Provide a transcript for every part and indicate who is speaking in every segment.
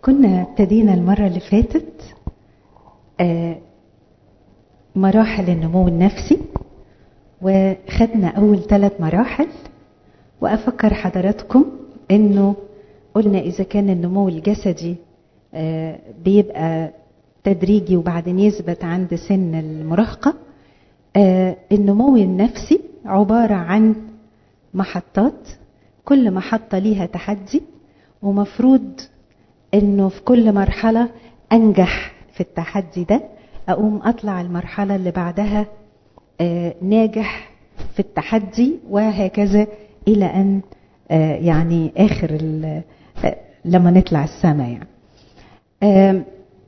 Speaker 1: كنا ابتدينا المرة اللي فاتت آه، مراحل النمو النفسي وخدنا أول ثلاث مراحل وأفكر حضراتكم إنه قلنا إذا كان النمو الجسدي آه، بيبقى تدريجي وبعدين يثبت عند سن المراهقة آه، النمو النفسي عبارة عن محطات كل محطة ليها تحدي ومفروض انه في كل مرحلة انجح في التحدي ده اقوم اطلع المرحلة اللي بعدها آه، ناجح في التحدي وهكذا الى ان آه، يعني اخر ال- آه، لما نطلع السما يعني آم،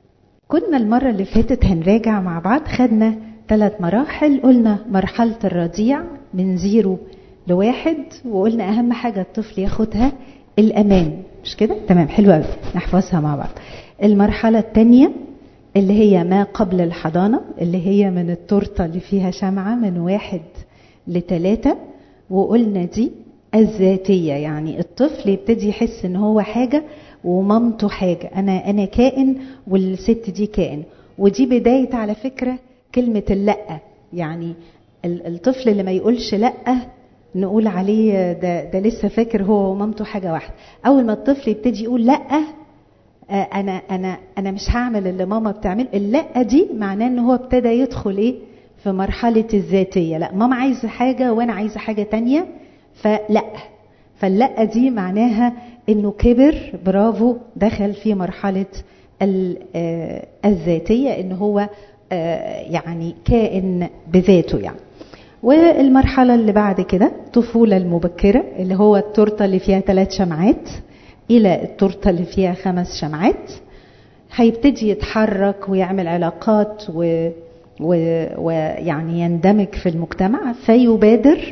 Speaker 1: كنا المرة اللي فاتت هنراجع مع بعض خدنا ثلاث مراحل قلنا مرحلة الرضيع من زيرو لواحد وقلنا أهم حاجة الطفل ياخدها الأمان مش كده؟ تمام حلو قوي نحفظها مع بعض المرحلة الثانية اللي هي ما قبل الحضانة اللي هي من التورتة اللي فيها شمعة من واحد لتلاتة وقلنا دي الذاتية يعني الطفل يبتدي يحس ان هو حاجة ومامته حاجة انا انا كائن والست دي كائن ودي بداية على فكرة كلمة اللأ يعني ال- الطفل اللي ما يقولش لأ نقول عليه ده, ده لسه فاكر هو ومامته حاجة واحدة أول ما الطفل يبتدي يقول لأ آه، انا انا انا مش هعمل اللي ماما بتعمل اللا دي معناه ان هو ابتدى يدخل ايه في مرحله الذاتيه لا ماما عايزه حاجه وانا عايزه حاجه تانية فلا فاللا دي معناها انه كبر برافو دخل في مرحله ال- آه، الذاتيه ان هو آه، يعني كائن بذاته يعني والمرحلة اللي بعد كده الطفولة المبكرة اللي هو التورتة اللي فيها ثلاث شمعات إلى التورتة اللي فيها خمس شمعات هيبتدي يتحرك ويعمل علاقات و... و... ويعني يندمج في المجتمع فيبادر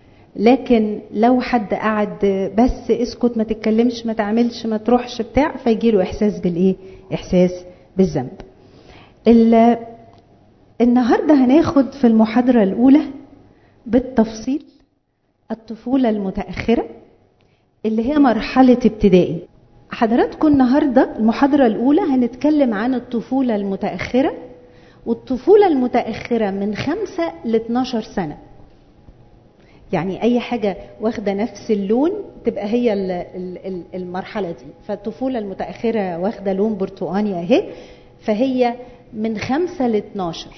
Speaker 1: لكن لو حد قعد بس اسكت ما تتكلمش ما تعملش ما تروحش بتاع فيجيله احساس بالايه احساس بالذنب ال- النهارده هناخد في المحاضره الاولى بالتفصيل الطفوله المتاخره اللي هي مرحله ابتدائي حضراتكم النهارده المحاضره الاولى هنتكلم عن الطفوله المتاخره والطفوله المتاخره من 5 ل 12 سنه يعني اي حاجه واخده نفس اللون تبقى هي ال- ال- ال- المرحله دي فالطفوله المتاخره واخده لون برتقاني اهي فهي من خمسة ل 12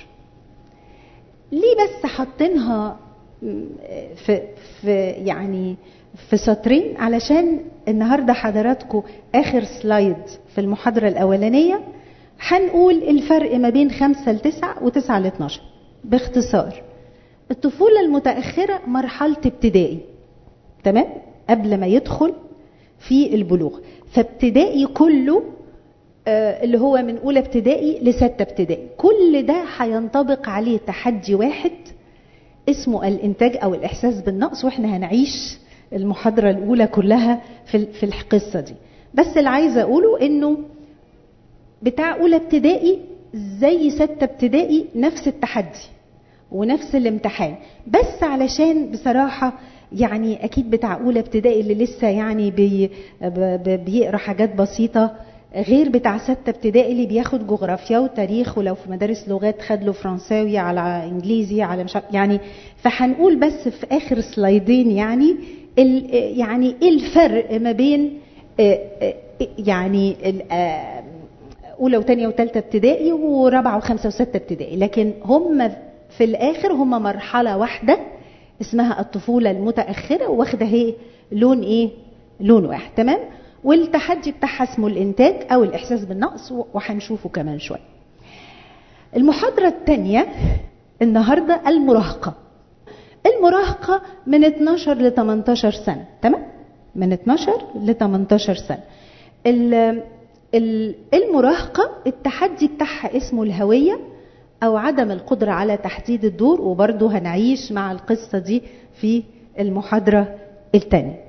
Speaker 1: ليه بس حاطينها م- في في يعني في سطرين علشان النهارده حضراتكم اخر سلايد في المحاضره الاولانيه هنقول الفرق ما بين خمسة لتسعة وتسعة ل 12 باختصار الطفولة المتأخرة مرحلة ابتدائي تمام قبل ما يدخل في البلوغ فابتدائي كله آه، اللي هو من اولى ابتدائي لستة ابتدائي كل ده هينطبق عليه تحدي واحد اسمه الانتاج او الاحساس بالنقص واحنا هنعيش المحاضرة الاولى كلها في في القصة دي بس اللي عايزة اقوله انه بتاع اولى ابتدائي زي ستة ابتدائي نفس التحدي ونفس الامتحان بس علشان بصراحة يعني أكيد بتاع أولى ابتدائي اللي لسه يعني بي ب- ب- بيقرا حاجات بسيطة غير بتاع ستة ابتدائي اللي بياخد جغرافيا وتاريخ ولو في مدارس لغات خد له فرنساوي على انجليزي على مش عارف- يعني فهنقول بس في اخر سلايدين يعني ال يعني ايه الفرق ما بين آه، آه، يعني ال- آه، اولى وثانيه وثالثه ابتدائي ورابعه وخمسه وسته ابتدائي لكن هم في الاخر هم مرحله واحده اسمها الطفوله المتاخره واخده هي لون ايه لون واحد تمام والتحدي بتاعها اسمه الانتاج او الاحساس بالنقص وهنشوفه كمان شويه المحاضره الثانيه النهارده المراهقه المراهقه من 12 ل 18 سنه تمام من 12 ل 18 سنه ال- ال- المراهقة التحدي بتاعها اسمه الهوية أو عدم القدرة على تحديد الدور وبرضه هنعيش مع القصة دي في المحاضرة الثانية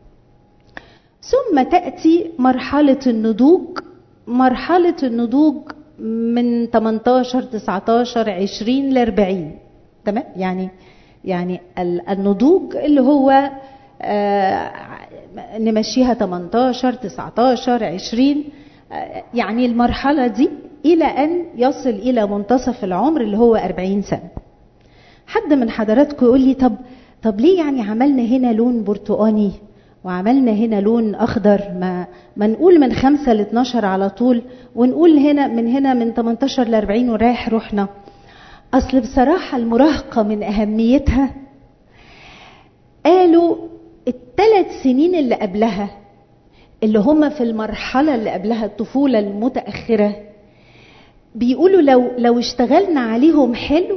Speaker 1: ثم تأتي مرحلة النضوج مرحلة النضوج من 18 19 20 ل 40 تمام يعني يعني ال- النضوج اللي هو آه، نمشيها 18 19 20 يعني المرحلة دي إلى أن يصل إلى منتصف العمر اللي هو 40 سنة حد من حضراتكم يقول لي طب طب ليه يعني عملنا هنا لون برتقاني وعملنا هنا لون اخضر ما ما نقول من 5 ل 12 على طول ونقول هنا من هنا من 18 ل 40 ونريح روحنا اصل بصراحه المراهقه من اهميتها قالوا الثلاث سنين اللي قبلها اللي هم في المرحله اللي قبلها الطفوله المتاخره بيقولوا لو لو اشتغلنا عليهم حلو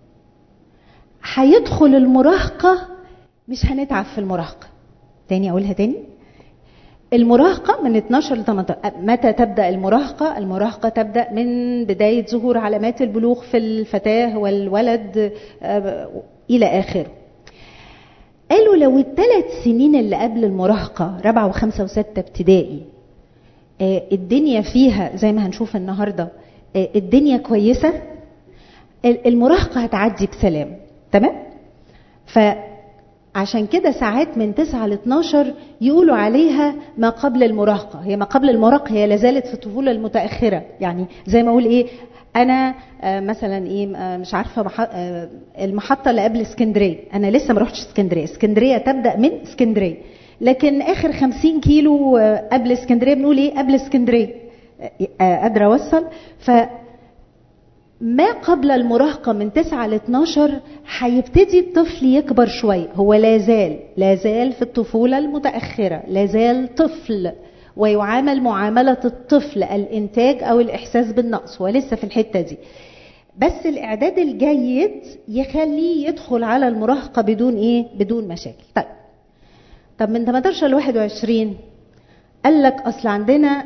Speaker 1: هيدخل المراهقه مش هنتعب في المراهقه تاني اقولها تاني المراهقة من 12 ل 18 متى تبدأ المراهقة؟ المراهقة تبدأ من بداية ظهور علامات البلوغ في الفتاة والولد إلى آخره. قالوا لو الثلاث سنين اللي قبل المراهقة رابعة وخمسة وستة ابتدائي الدنيا فيها زي ما هنشوف النهاردة الدنيا كويسة المراهقة هتعدي بسلام تمام؟ ف عشان كده ساعات من 9 ل 12 يقولوا عليها ما قبل المراهقة هي ما قبل المراهقة هي لازالت في الطفولة المتأخرة يعني زي ما أقول إيه أنا مثلا إيه مش عارفة المحطة اللي قبل اسكندرية أنا لسه ما رحتش اسكندرية اسكندرية تبدأ من اسكندرية لكن آخر 50 كيلو قبل اسكندرية بنقول إيه قبل اسكندرية قادرة أوصل ف ما قبل المراهقة من 9 ل 12 هيبتدي الطفل يكبر شوية هو لازال لازال في الطفولة المتأخرة لازال طفل ويعامل معاملة الطفل الإنتاج أو الإحساس بالنقص ولسه في الحتة دي بس الإعداد الجيد يخليه يدخل على المراهقة بدون إيه؟ بدون مشاكل طيب طب من 18 ل 21 قال لك أصل عندنا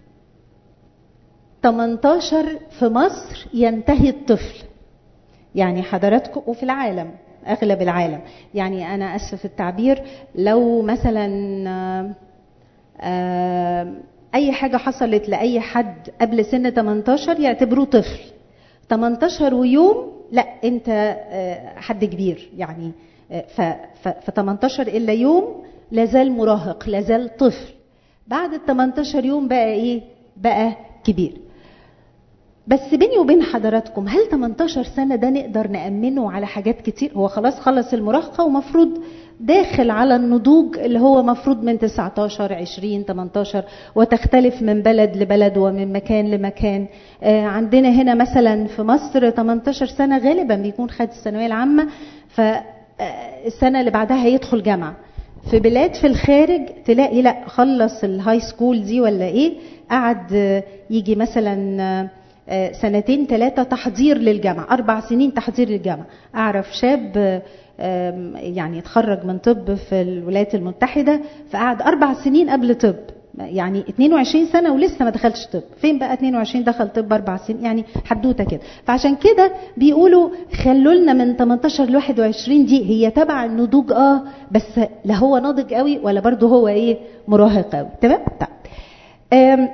Speaker 1: 18 في مصر ينتهي الطفل يعني حضراتكم وفي العالم اغلب العالم يعني انا اسف التعبير لو مثلا اي حاجه حصلت لاي حد قبل سن 18 يعتبروه طفل 18 ويوم لا انت حد كبير يعني ف 18 الا يوم لازال مراهق لازال طفل بعد ال 18 يوم بقى ايه بقى كبير بس بيني وبين حضراتكم هل 18 سنة ده نقدر نأمنه على حاجات كتير هو خلاص خلص المراهقة ومفروض داخل على النضوج اللي هو مفروض من 19 20 18 وتختلف من بلد لبلد ومن مكان لمكان آه عندنا هنا مثلا في مصر 18 سنة غالبا بيكون خد الثانوية العامة فالسنة اللي بعدها هيدخل جامعة في بلاد في الخارج تلاقي لا خلص الهاي سكول دي ولا ايه قعد يجي مثلا سنتين ثلاثة تحضير للجامعة أربع سنين تحضير للجامعة أعرف شاب يعني اتخرج من طب في الولايات المتحدة فقعد أربع سنين قبل طب يعني 22 سنة ولسه ما دخلش طب فين بقى 22 دخل طب أربع سنين يعني حدوتة كده فعشان كده بيقولوا خلوا لنا من 18 ل 21 دي هي تبع النضوج اه بس لا هو ناضج قوي ولا برضه هو ايه مراهق قوي تمام طيب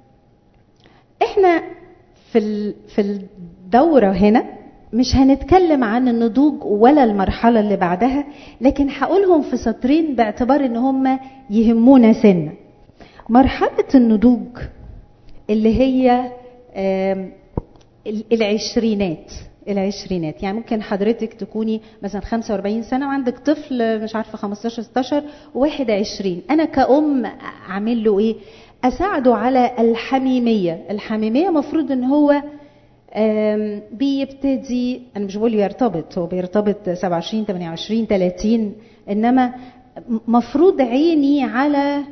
Speaker 1: احنا في في الدورة هنا مش هنتكلم عن النضوج ولا المرحلة اللي بعدها لكن هقولهم في سطرين باعتبار ان هم يهمونا سنة مرحلة النضوج اللي هي العشرينات العشرينات يعني ممكن حضرتك تكوني مثلا 45 سنة وعندك طفل مش عارفة 15 16 وواحد 20 أنا كأم أعمل له إيه؟ أساعده على الحميمية الحميمية مفروض ان هو بيبتدي انا مش بقول يرتبط هو بيرتبط 27 28 30 انما مفروض عيني على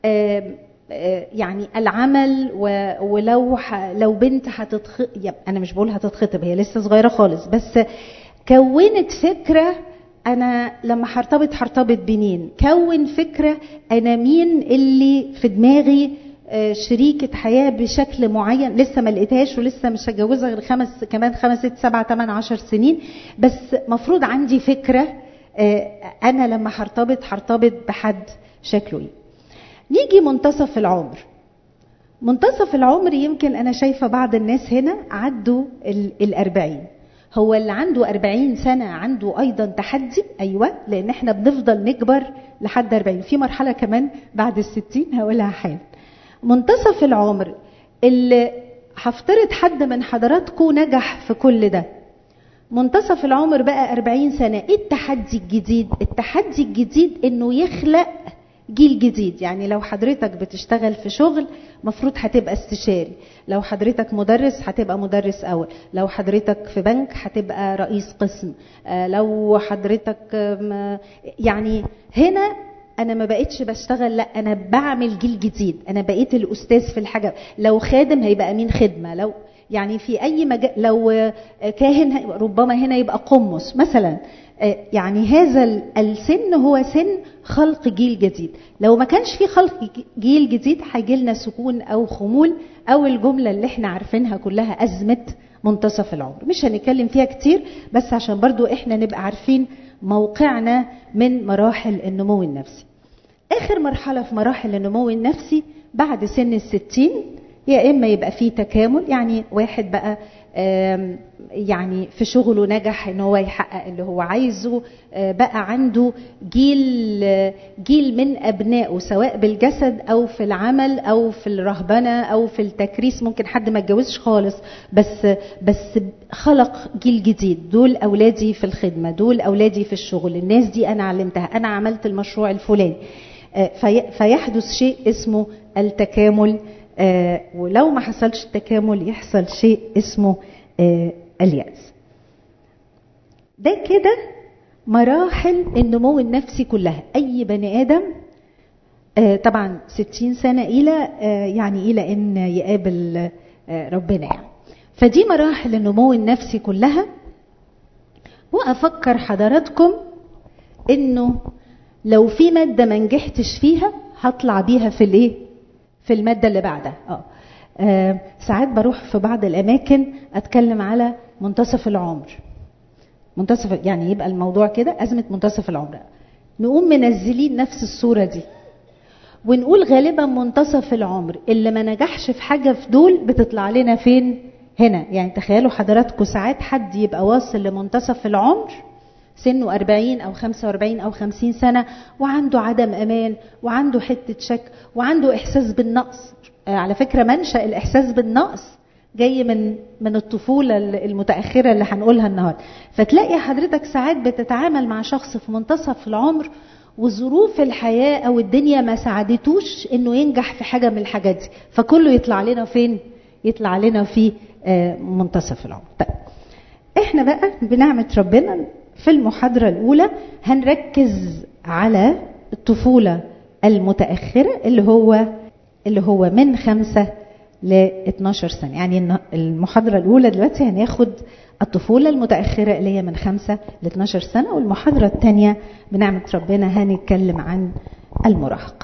Speaker 1: يعني العمل ولو لو بنت هتتخ انا مش بقول هتتخطب هي لسه صغيره خالص بس كونت فكره انا لما هرتبط هرتبط بمين كون فكره انا مين اللي في دماغي شريكة حياة بشكل معين لسه ما لقيتهاش ولسه مش هتجوزها غير خمس كمان خمس ست سبع ثمان عشر سنين بس مفروض عندي فكرة أنا لما هرتبط هرتبط بحد شكله إيه نيجي منتصف العمر منتصف العمر يمكن أنا شايفة بعض الناس هنا عدوا الأربعين هو اللي عنده أربعين سنة عنده أيضا تحدي أيوة لأن احنا بنفضل نكبر لحد أربعين في مرحلة كمان بعد الستين هقولها حالا منتصف العمر اللي هفترض حد من حضراتكم نجح في كل ده منتصف العمر بقى 40 سنة ايه التحدي الجديد التحدي الجديد انه يخلق جيل جديد يعني لو حضرتك بتشتغل في شغل مفروض هتبقى استشاري لو حضرتك مدرس هتبقى مدرس اول لو حضرتك في بنك هتبقى رئيس قسم لو حضرتك يعني هنا انا ما بقتش بشتغل لا انا بعمل جيل جديد انا بقيت الاستاذ في الحاجه لو خادم هيبقى امين خدمه لو يعني في اي مجال لو كاهن ربما هنا يبقى قمص مثلا يعني هذا السن هو سن خلق جيل جديد لو ما كانش في خلق جيل جديد هيجي لنا سكون او خمول او الجمله اللي احنا عارفينها كلها ازمه منتصف العمر مش هنتكلم فيها كتير بس عشان برضو احنا نبقى عارفين موقعنا من مراحل النمو النفسي اخر مرحله في مراحل النمو النفسي بعد سن الستين يا اما يبقى فيه تكامل يعني واحد بقى يعني في شغله نجح ان هو يحقق اللي هو عايزه بقى عنده جيل جيل من ابنائه سواء بالجسد او في العمل او في الرهبنه او في التكريس ممكن حد ما اتجوزش خالص بس بس خلق جيل جديد دول اولادي في الخدمه دول اولادي في الشغل الناس دي انا علمتها انا عملت المشروع الفلاني فيحدث شيء اسمه التكامل آه ولو ما حصلش التكامل يحصل شيء اسمه آه اليأس ده كده مراحل النمو النفسي كلها أي بني آدم آه طبعا ستين سنة إلى يعني إلى أن يقابل ربنا يعني فدي مراحل النمو النفسي كلها وأفكر حضراتكم إنه لو في مادة ما نجحتش فيها هطلع بيها في الإيه؟ في الماده اللي بعدها اه, آه ساعات بروح في بعض الاماكن اتكلم على منتصف العمر منتصف يعني يبقى الموضوع كده ازمه منتصف العمر نقوم منزلين نفس الصوره دي ونقول غالبا منتصف العمر اللي ما نجحش في حاجه في دول بتطلع لنا فين هنا يعني تخيلوا حضراتكم ساعات حد يبقى واصل لمنتصف العمر سنه 40 أو 45 أو 50 سنة وعنده عدم أمان وعنده حتة شك وعنده إحساس بالنقص على فكرة منشأ الإحساس بالنقص جاي من من الطفولة المتأخرة اللي هنقولها النهاردة فتلاقي حضرتك ساعات بتتعامل مع شخص في منتصف العمر وظروف الحياة أو الدنيا ما ساعدتوش إنه ينجح في حاجة من الحاجات دي فكله يطلع لنا فين؟ يطلع لنا في منتصف العمر طيب احنا بقى بنعمة ربنا في المحاضرة الأولى هنركز على الطفولة المتأخرة اللي هو اللي هو من خمسة ل 12 سنة يعني المحاضرة الأولى دلوقتي هناخد الطفولة المتأخرة اللي هي من خمسة ل 12 سنة والمحاضرة الثانية بنعمة ربنا هنتكلم عن المراهقة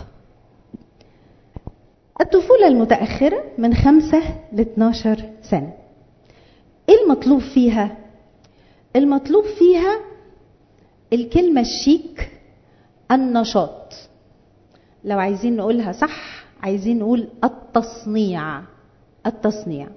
Speaker 1: الطفولة المتأخرة من خمسة ل 12 سنة ايه المطلوب فيها المطلوب فيها الكلمة الشيك النشاط لو عايزين نقولها صح عايزين نقول التصنيع التصنيع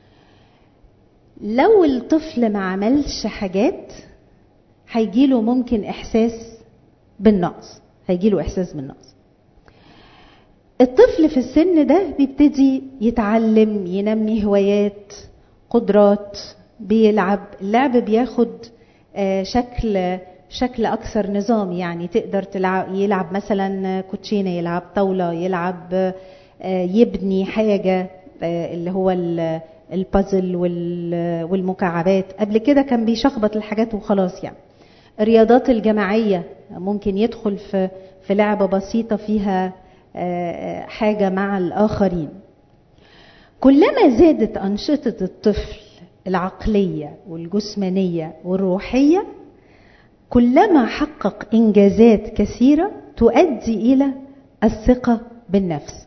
Speaker 1: لو الطفل ما عملش حاجات هيجيله ممكن احساس بالنقص هيجيله احساس بالنقص الطفل في السن ده بيبتدي يتعلم ينمي هوايات قدرات بيلعب اللعب بياخد شكل شكل اكثر نظام يعني تقدر تلعب يلعب مثلا كوتشينه يلعب طاوله يلعب يبني حاجه اللي هو البازل والمكعبات قبل كده كان بيشخبط الحاجات وخلاص يعني الرياضات الجماعيه ممكن يدخل في في لعبه بسيطه فيها حاجه مع الاخرين كلما زادت انشطه الطفل العقليه والجسمانيه والروحيه كلما حقق انجازات كثيره تؤدي الى الثقه بالنفس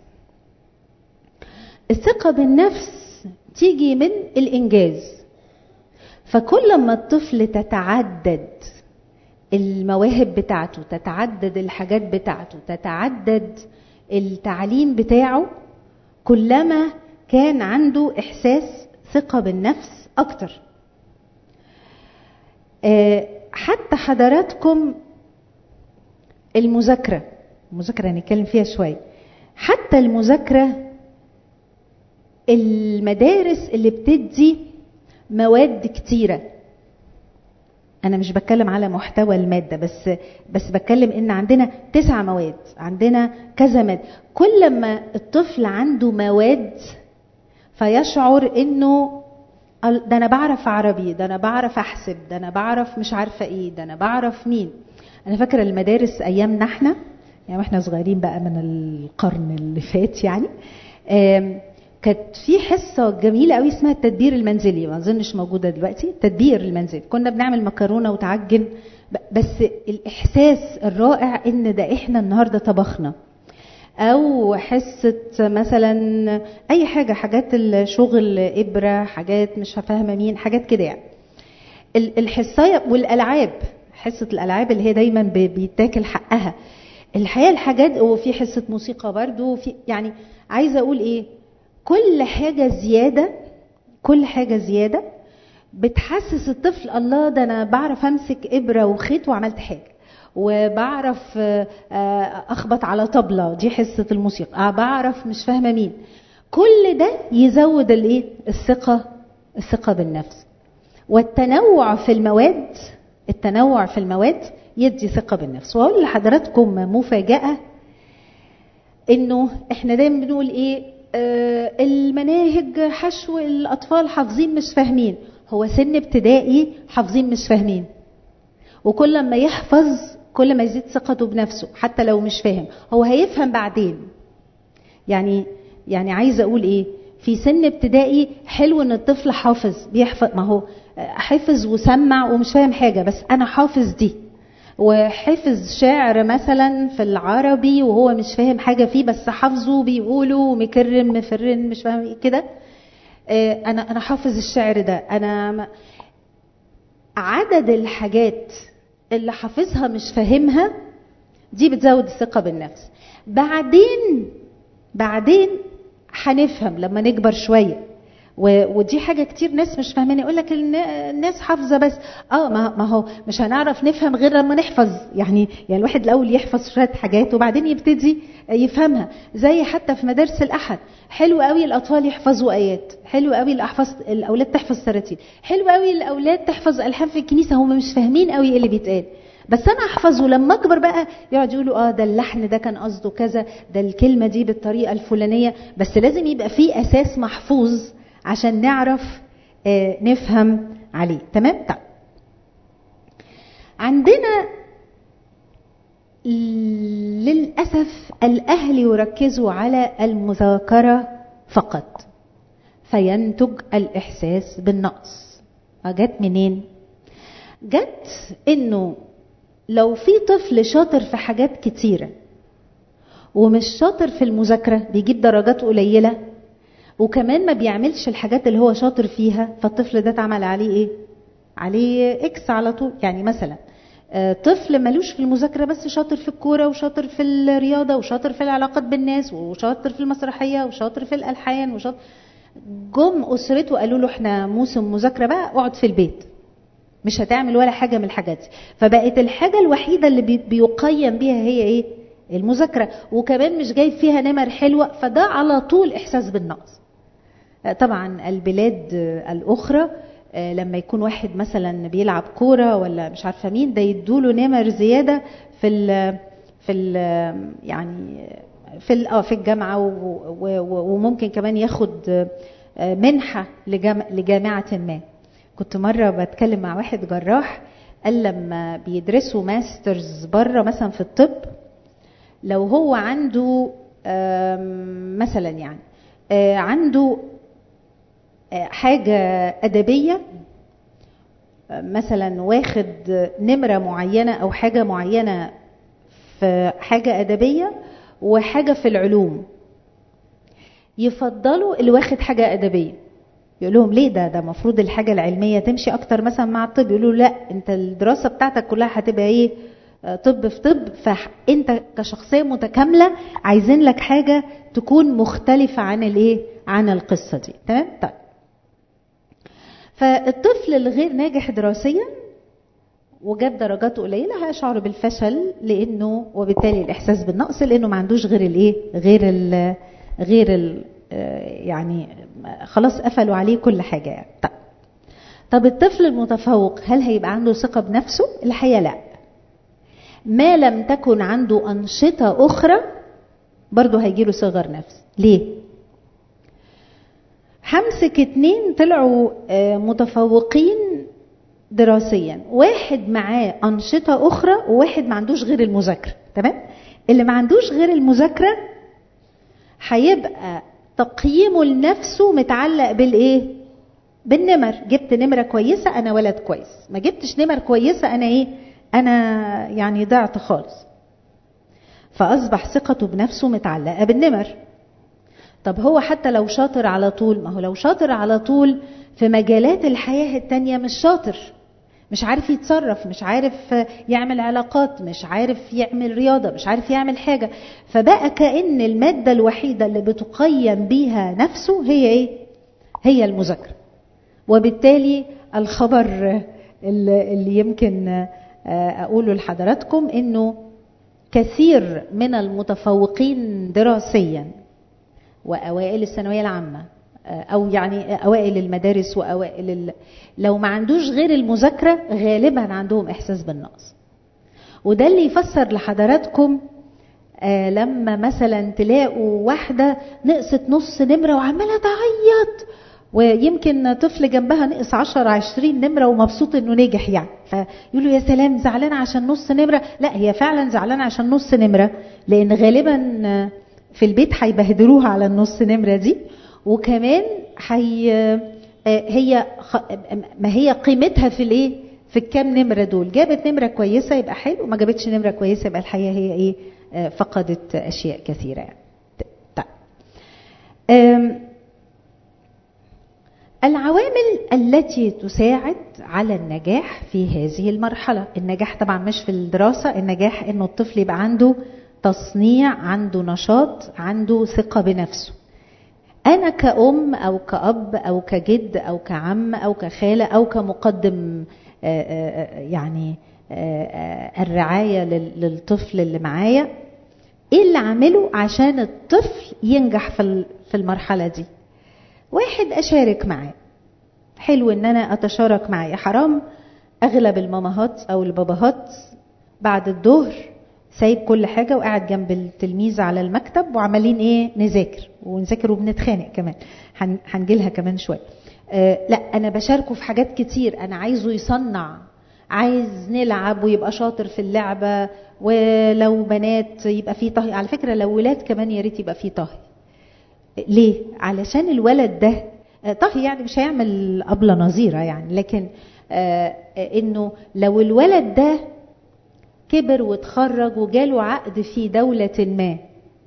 Speaker 1: الثقه بالنفس تيجي من الانجاز فكل ما الطفل تتعدد المواهب بتاعته تتعدد الحاجات بتاعته تتعدد التعليم بتاعه كلما كان عنده احساس ثقه بالنفس اكتر حتى حضراتكم المذاكره المذاكره هنتكلم فيها شويه حتى المذاكره المدارس اللي بتدي مواد كتيره انا مش بتكلم على محتوى الماده بس بس بتكلم ان عندنا تسع مواد عندنا كذا ماده كل ما الطفل عنده مواد فيشعر انه ده انا بعرف عربي ده انا بعرف احسب ده انا بعرف مش عارفه ايه ده انا بعرف مين انا فاكره المدارس ايامنا احنا يعني واحنا صغيرين بقى من القرن اللي فات يعني كانت في حصه جميله قوي اسمها التدبير المنزلي ما اظنش موجوده دلوقتي التدبير المنزلي كنا بنعمل مكرونه وتعجن بس الاحساس الرائع ان ده احنا النهارده طبخنا او حصه مثلا اي حاجه حاجات الشغل ابره حاجات مش فاهمه مين حاجات كده يعني الحصايه والالعاب حصه الالعاب اللي هي دايما بيتاكل حقها الحقيقه الحاجات وفي حصه موسيقى برضو وفي يعني عايزه اقول ايه كل حاجه زياده كل حاجه زياده بتحسس الطفل الله ده انا بعرف امسك ابره وخيط وعملت حاجه وبعرف اخبط على طبله دي حصه الموسيقى بعرف مش فاهمه مين كل ده يزود الايه الثقه الثقه بالنفس والتنوع في المواد التنوع في المواد يدي ثقه بالنفس واقول لحضراتكم مفاجاه انه احنا دايما بنقول ايه آه المناهج حشو الاطفال حافظين مش فاهمين هو سن ابتدائي حافظين مش فاهمين وكل ما يحفظ كل ما يزيد ثقته بنفسه حتى لو مش فاهم هو هيفهم بعدين يعني يعني عايزه اقول ايه في سن ابتدائي حلو ان الطفل حافظ بيحفظ ما هو حفظ وسمع ومش فاهم حاجه بس انا حافظ دي وحفظ شعر مثلا في العربي وهو مش فاهم حاجه فيه بس حافظه بيقوله ومكرم مفرن مش فاهم ايه كده انا انا حافظ الشعر ده انا عدد الحاجات اللي حافظها مش فاهمها دي بتزود الثقه بالنفس بعدين بعدين هنفهم لما نكبر شويه ودي حاجه كتير ناس مش فاهمين يقول لك الناس حافظه بس اه ما هو مش هنعرف نفهم غير لما نحفظ يعني يعني الواحد الاول يحفظ شويه حاجات وبعدين يبتدي يفهمها زي حتى في مدارس الاحد حلو قوي الاطفال يحفظوا ايات حلو قوي الاحفظ الاولاد تحفظ تراتيل حلو قوي الاولاد تحفظ الحان في الكنيسه هم مش فاهمين قوي ايه اللي بيتقال بس انا احفظه لما اكبر بقى يقعد يقولوا اه ده اللحن ده كان قصده كذا ده الكلمه دي بالطريقه الفلانيه بس لازم يبقى في اساس محفوظ عشان نعرف آه نفهم عليه تمام طيب عندنا للاسف الاهل يركزوا على المذاكره فقط فينتج الاحساس بالنقص جت منين جت انه لو في طفل شاطر في حاجات كتيره ومش شاطر في المذاكره بيجيب درجات قليله وكمان ما بيعملش الحاجات اللي هو شاطر فيها فالطفل ده اتعمل عليه ايه عليه اكس على طول يعني مثلا طفل ملوش في المذاكرة بس شاطر في الكورة وشاطر في الرياضة وشاطر في العلاقات بالناس وشاطر في المسرحية وشاطر في الألحان وشاطر جم أسرته قالوا له احنا موسم مذاكرة بقى اقعد في البيت مش هتعمل ولا حاجة من الحاجات دي فبقت الحاجة الوحيدة اللي بيقيم بيها هي ايه المذاكرة وكمان مش جايب فيها نمر حلوة فده على طول إحساس بالنقص طبعا البلاد الأخرى لما يكون واحد مثلا بيلعب كوره ولا مش عارفه مين ده يدوله نمر زياده في ال في ال يعني في اه في الجامعه وممكن كمان ياخد منحه لجامعه ما كنت مره بتكلم مع واحد جراح قال لما بيدرسوا ماسترز بره مثلا في الطب لو هو عنده مثلا يعني عنده حاجة أدبية مثلا واخد نمرة معينة أو حاجة معينة في حاجة أدبية وحاجة في العلوم يفضلوا اللي واخد حاجة أدبية يقول لهم ليه ده ده المفروض الحاجة العلمية تمشي أكتر مثلا مع الطب يقولوا لا أنت الدراسة بتاعتك كلها هتبقى إيه طب في طب فأنت كشخصية متكاملة عايزين لك حاجة تكون مختلفة عن الإيه عن القصة دي تمام طيب فالطفل الغير ناجح دراسيا وجاب درجات قليله هيشعر بالفشل لانه وبالتالي الاحساس بالنقص لانه ما عندوش غير الايه غير ال غير ال يعني خلاص قفلوا عليه كل حاجه يعني طب طب الطفل المتفوق هل هيبقى عنده ثقه بنفسه الحقيقه لا ما لم تكن عنده انشطه اخرى برضه هيجيله صغر نفس ليه همسك اتنين طلعوا متفوقين دراسيا واحد معاه أنشطة أخرى وواحد ما عندوش غير المذاكرة تمام اللي ما عندوش غير المذاكرة هيبقى تقييمه لنفسه متعلق بالايه بالنمر جبت نمرة كويسة أنا ولد كويس ما جبتش نمر كويسة أنا إيه أنا يعني ضعت خالص فأصبح ثقته بنفسه متعلقة بالنمر طب هو حتى لو شاطر على طول ما هو لو شاطر على طول في مجالات الحياة التانية مش شاطر مش عارف يتصرف مش عارف يعمل علاقات مش عارف يعمل رياضة مش عارف يعمل حاجة فبقى كأن المادة الوحيدة اللي بتقيم بيها نفسه هي ايه هي المذاكرة وبالتالي الخبر اللي يمكن أقوله لحضراتكم إنه كثير من المتفوقين دراسيا وأوائل الثانوية العامة او يعني اوائل المدارس واوائل ال... لو ما عندوش غير المذاكره غالبا عندهم احساس بالنقص وده اللي يفسر لحضراتكم آه لما مثلا تلاقوا واحده نقصت نص نمره وعماله تعيط ويمكن طفل جنبها نقص 10 20 نمره ومبسوط انه نجح يعني فيقولوا يا سلام زعلان عشان نص نمره لا هي فعلا زعلانه عشان نص نمره لان غالبا في البيت هيبهدلوها على النص نمره دي وكمان هي هي ما هي قيمتها في الايه في الكام نمره دول جابت نمره كويسه يبقى حلو ما جابتش نمره كويسه يبقى الحقيقه هي ايه فقدت اشياء كثيره يعني طيب العوامل التي تساعد على النجاح في هذه المرحله النجاح طبعا مش في الدراسه النجاح انه الطفل يبقى عنده تصنيع عنده نشاط عنده ثقه بنفسه أنا كأم أو كأب أو كجد أو كعم أو كخالة أو كمقدم يعني الرعاية للطفل اللي معايا إيه اللي أعمله عشان الطفل ينجح في المرحلة دي واحد أشارك معاه حلو إن أنا أتشارك معاه يا حرام أغلب المامهات أو الباباهات بعد الظهر سايب كل حاجة وقاعد جنب التلميذ على المكتب وعمالين ايه نذاكر ونذاكر وبنتخانق كمان هنجيلها كمان شوية آه لا انا بشاركه في حاجات كتير انا عايزه يصنع عايز نلعب ويبقى شاطر في اللعبة ولو بنات يبقى فيه طهي على فكرة لو ولاد كمان يا ريت يبقى فيه طهي ليه علشان الولد ده آه طهي يعني مش هيعمل أبلة نظيرة يعني لكن آه انه لو الولد ده كبر وتخرج وجاله عقد في دولة ما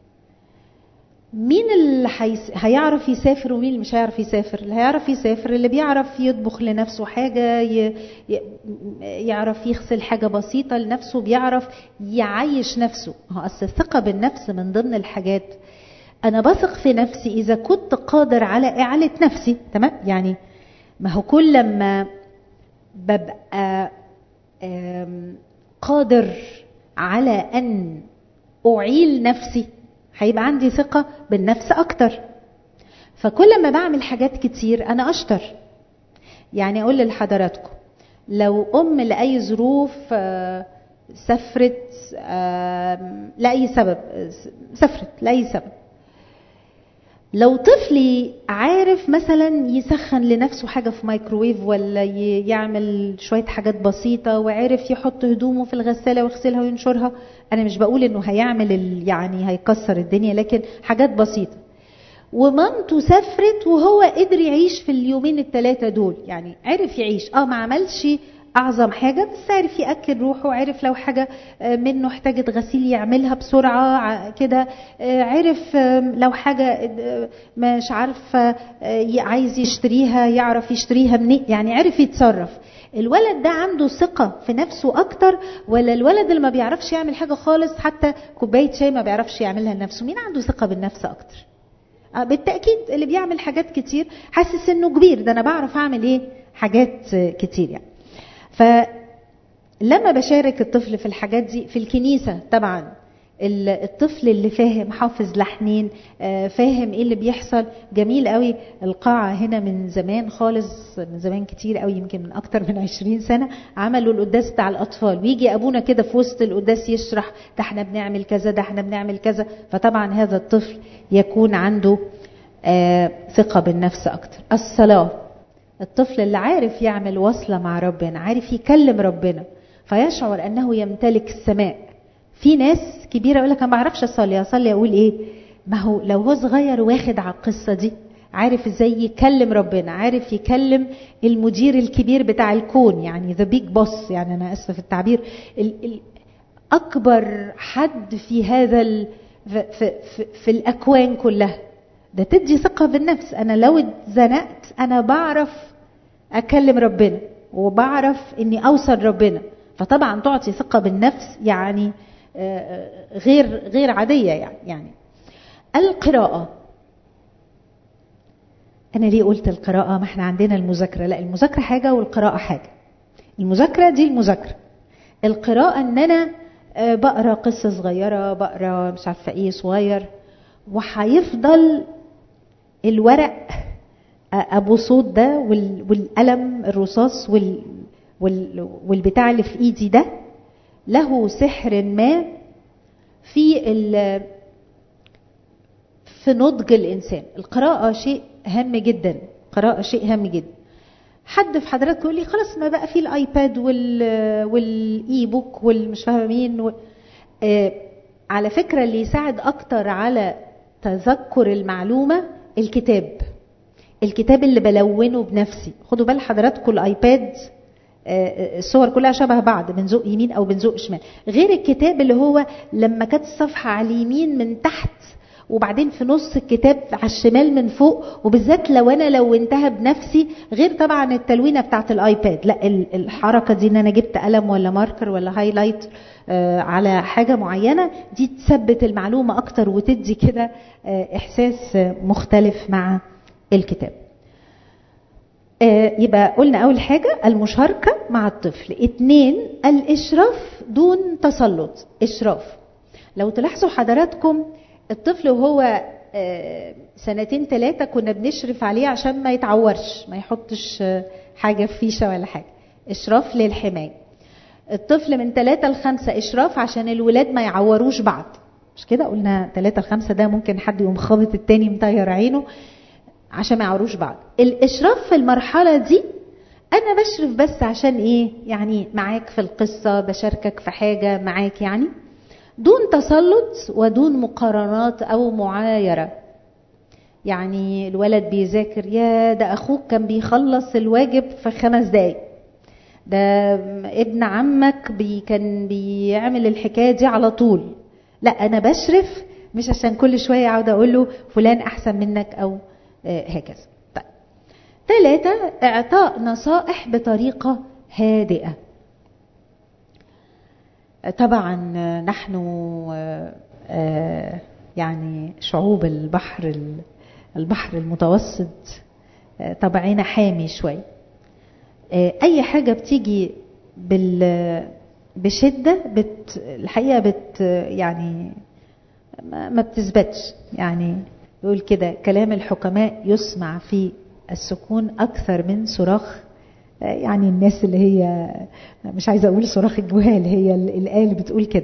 Speaker 1: مين اللي حيس... هيعرف يسافر ومين اللي مش هيعرف يسافر اللي هيعرف يسافر اللي بيعرف يطبخ لنفسه حاجة ي... ي... يعرف يغسل حاجة بسيطة لنفسه بيعرف يعيش نفسه هو أصل الثقة بالنفس من ضمن الحاجات أنا بثق في نفسي إذا كنت قادر على إعالة نفسي تمام يعني ما هو كل لما ببقى قادر على ان اعيل نفسي هيبقى عندي ثقه بالنفس اكتر فكل ما بعمل حاجات كتير انا اشطر يعني اقول لحضراتكم لو ام لاي ظروف سافرت لاي سبب سافرت لاي سبب لو طفلي عارف مثلا يسخن لنفسه حاجة في مايكروويف ولا يعمل شوية حاجات بسيطة وعارف يحط هدومه في الغسالة ويغسلها وينشرها أنا مش بقول إنه هيعمل يعني هيكسر الدنيا لكن حاجات بسيطة ومامته سافرت وهو قدر يعيش في اليومين الثلاثة دول يعني عرف يعيش اه ما عملش اعظم حاجه بس عرف ياكل روحه عرف لو حاجه منه احتاجت غسيل يعملها بسرعه كده عرف لو حاجه مش عارف عايز يشتريها يعرف يشتريها منين يعني عرف يتصرف الولد ده عنده ثقه في نفسه اكتر ولا الولد اللي ما بيعرفش يعمل حاجه خالص حتى كوبايه شاي ما بيعرفش يعملها لنفسه مين عنده ثقه بالنفس اكتر بالتاكيد اللي بيعمل حاجات كتير حاسس انه كبير ده انا بعرف اعمل ايه حاجات كتير يعني فلما بشارك الطفل في الحاجات دي في الكنيسة طبعا الطفل اللي فاهم حافظ لحنين فاهم ايه اللي بيحصل جميل قوي القاعة هنا من زمان خالص من زمان كتير قوي يمكن من اكتر من عشرين سنة عملوا القداس بتاع الاطفال ويجي ابونا كده في وسط القداس يشرح ده احنا بنعمل كذا ده احنا بنعمل كذا فطبعا هذا الطفل يكون عنده ثقة بالنفس اكتر الصلاة الطفل اللي عارف يعمل وصلة مع ربنا عارف يكلم ربنا فيشعر انه يمتلك السماء في ناس كبيره يقول لك انا ما بعرفش اصلي اصلي اقول ايه ما هو لو هو صغير واخد على القصه دي عارف ازاي يكلم ربنا عارف يكلم المدير الكبير بتاع الكون يعني ذا بيج بوس يعني انا اسفه في التعبير ال ال اكبر حد في هذا ال في, في, في, في الاكوان كلها ده تدي ثقه بالنفس انا لو اتزنقت انا بعرف اكلم ربنا وبعرف اني اوصل ربنا فطبعا تعطي ثقه بالنفس يعني غير غير عاديه يعني يعني القراءه انا ليه قلت القراءه ما احنا عندنا المذاكره لا المذاكره حاجه والقراءه حاجه المذاكره دي المذاكره القراءه ان انا بقرا قصه صغيره بقرا مش عارفه ايه صغير وهيفضل الورق ابو صوت ده والقلم الرصاص وال والبتاع اللي في ايدي ده له سحر ما في في نضج الانسان القراءه شيء هام جدا قراءه شيء هام جدا حد في حضرتك يقول لي خلاص ما بقى في الايباد وال والاي بوك والمش فاهمه مين و... آه على فكره اللي يساعد اكتر على تذكر المعلومه الكتاب الكتاب اللي بلونه بنفسي خدوا بال حضراتكم الايباد الصور كلها شبه بعض بنزق يمين او بنزق شمال غير الكتاب اللي هو لما كانت الصفحه على اليمين من تحت وبعدين في نص الكتاب على الشمال من فوق وبالذات لو انا لونتها بنفسي غير طبعا التلوينه بتاعت الايباد لا الحركه دي ان انا جبت قلم ولا ماركر ولا هايلايت على حاجه معينه دي تثبت المعلومه اكتر وتدي كده احساس مختلف مع الكتاب يبقى قلنا أول حاجة المشاركة مع الطفل اتنين الإشراف دون تسلط إشراف لو تلاحظوا حضراتكم الطفل وهو سنتين ثلاثة كنا بنشرف عليه عشان ما يتعورش ما يحطش حاجة في فيشة ولا حاجة إشراف للحماية الطفل من ثلاثة لخمسة إشراف عشان الولاد ما يعوروش بعض مش كده قلنا ثلاثة لخمسة ده ممكن حد يقوم خابط التاني مطير عينه عشان ما يعوروش بعض الاشراف في المرحله دي انا بشرف بس عشان ايه يعني معاك في القصه بشاركك في حاجه معاك يعني دون تسلط ودون مقارنات او معايره يعني الولد بيذاكر يا ده اخوك كان بيخلص الواجب في خمس دقايق ده ابن عمك بي كان بيعمل الحكايه دي على طول لا انا بشرف مش عشان كل شويه اقعد اقول له فلان احسن منك او هكذا طيب ثلاثة إعطاء نصائح بطريقة هادئة طبعا نحن يعني شعوب البحر البحر المتوسط طبعنا حامي شوي أي حاجة بتيجي بال بشدة بت الحقيقة بت يعني ما بتثبتش يعني يقول كده كلام الحكماء يسمع في السكون أكثر من صراخ يعني الناس اللي هي مش عايزة أقول صراخ الجهال هي الآية اللي بتقول كده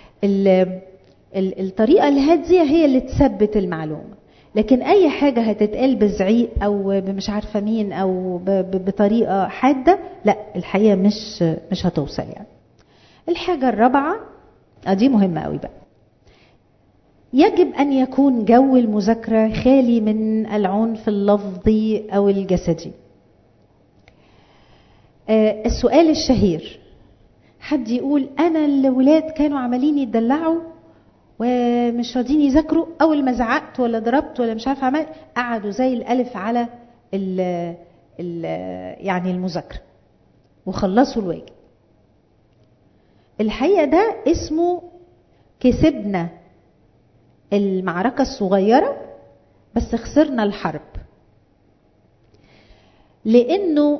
Speaker 1: الطريقة الهادية هي اللي تثبت المعلومة لكن أي حاجة هتتقال بزعيق أو مش عارفة مين أو بطريقة حادة لا الحقيقة مش مش هتوصل يعني الحاجة الرابعة دي مهمة قوي بقى يجب أن يكون جو المذاكرة خالي من العنف اللفظي أو الجسدي. آه السؤال الشهير حد يقول أنا الولاد كانوا عمالين يتدلعوا ومش راضيين يذاكروا أول ما زعقت ولا ضربت ولا مش عارفة عملت قعدوا زي الألف على ال ال يعني المذاكرة وخلصوا الواجب. الحقيقة ده اسمه كسبنا المعركة الصغيرة بس خسرنا الحرب لأنه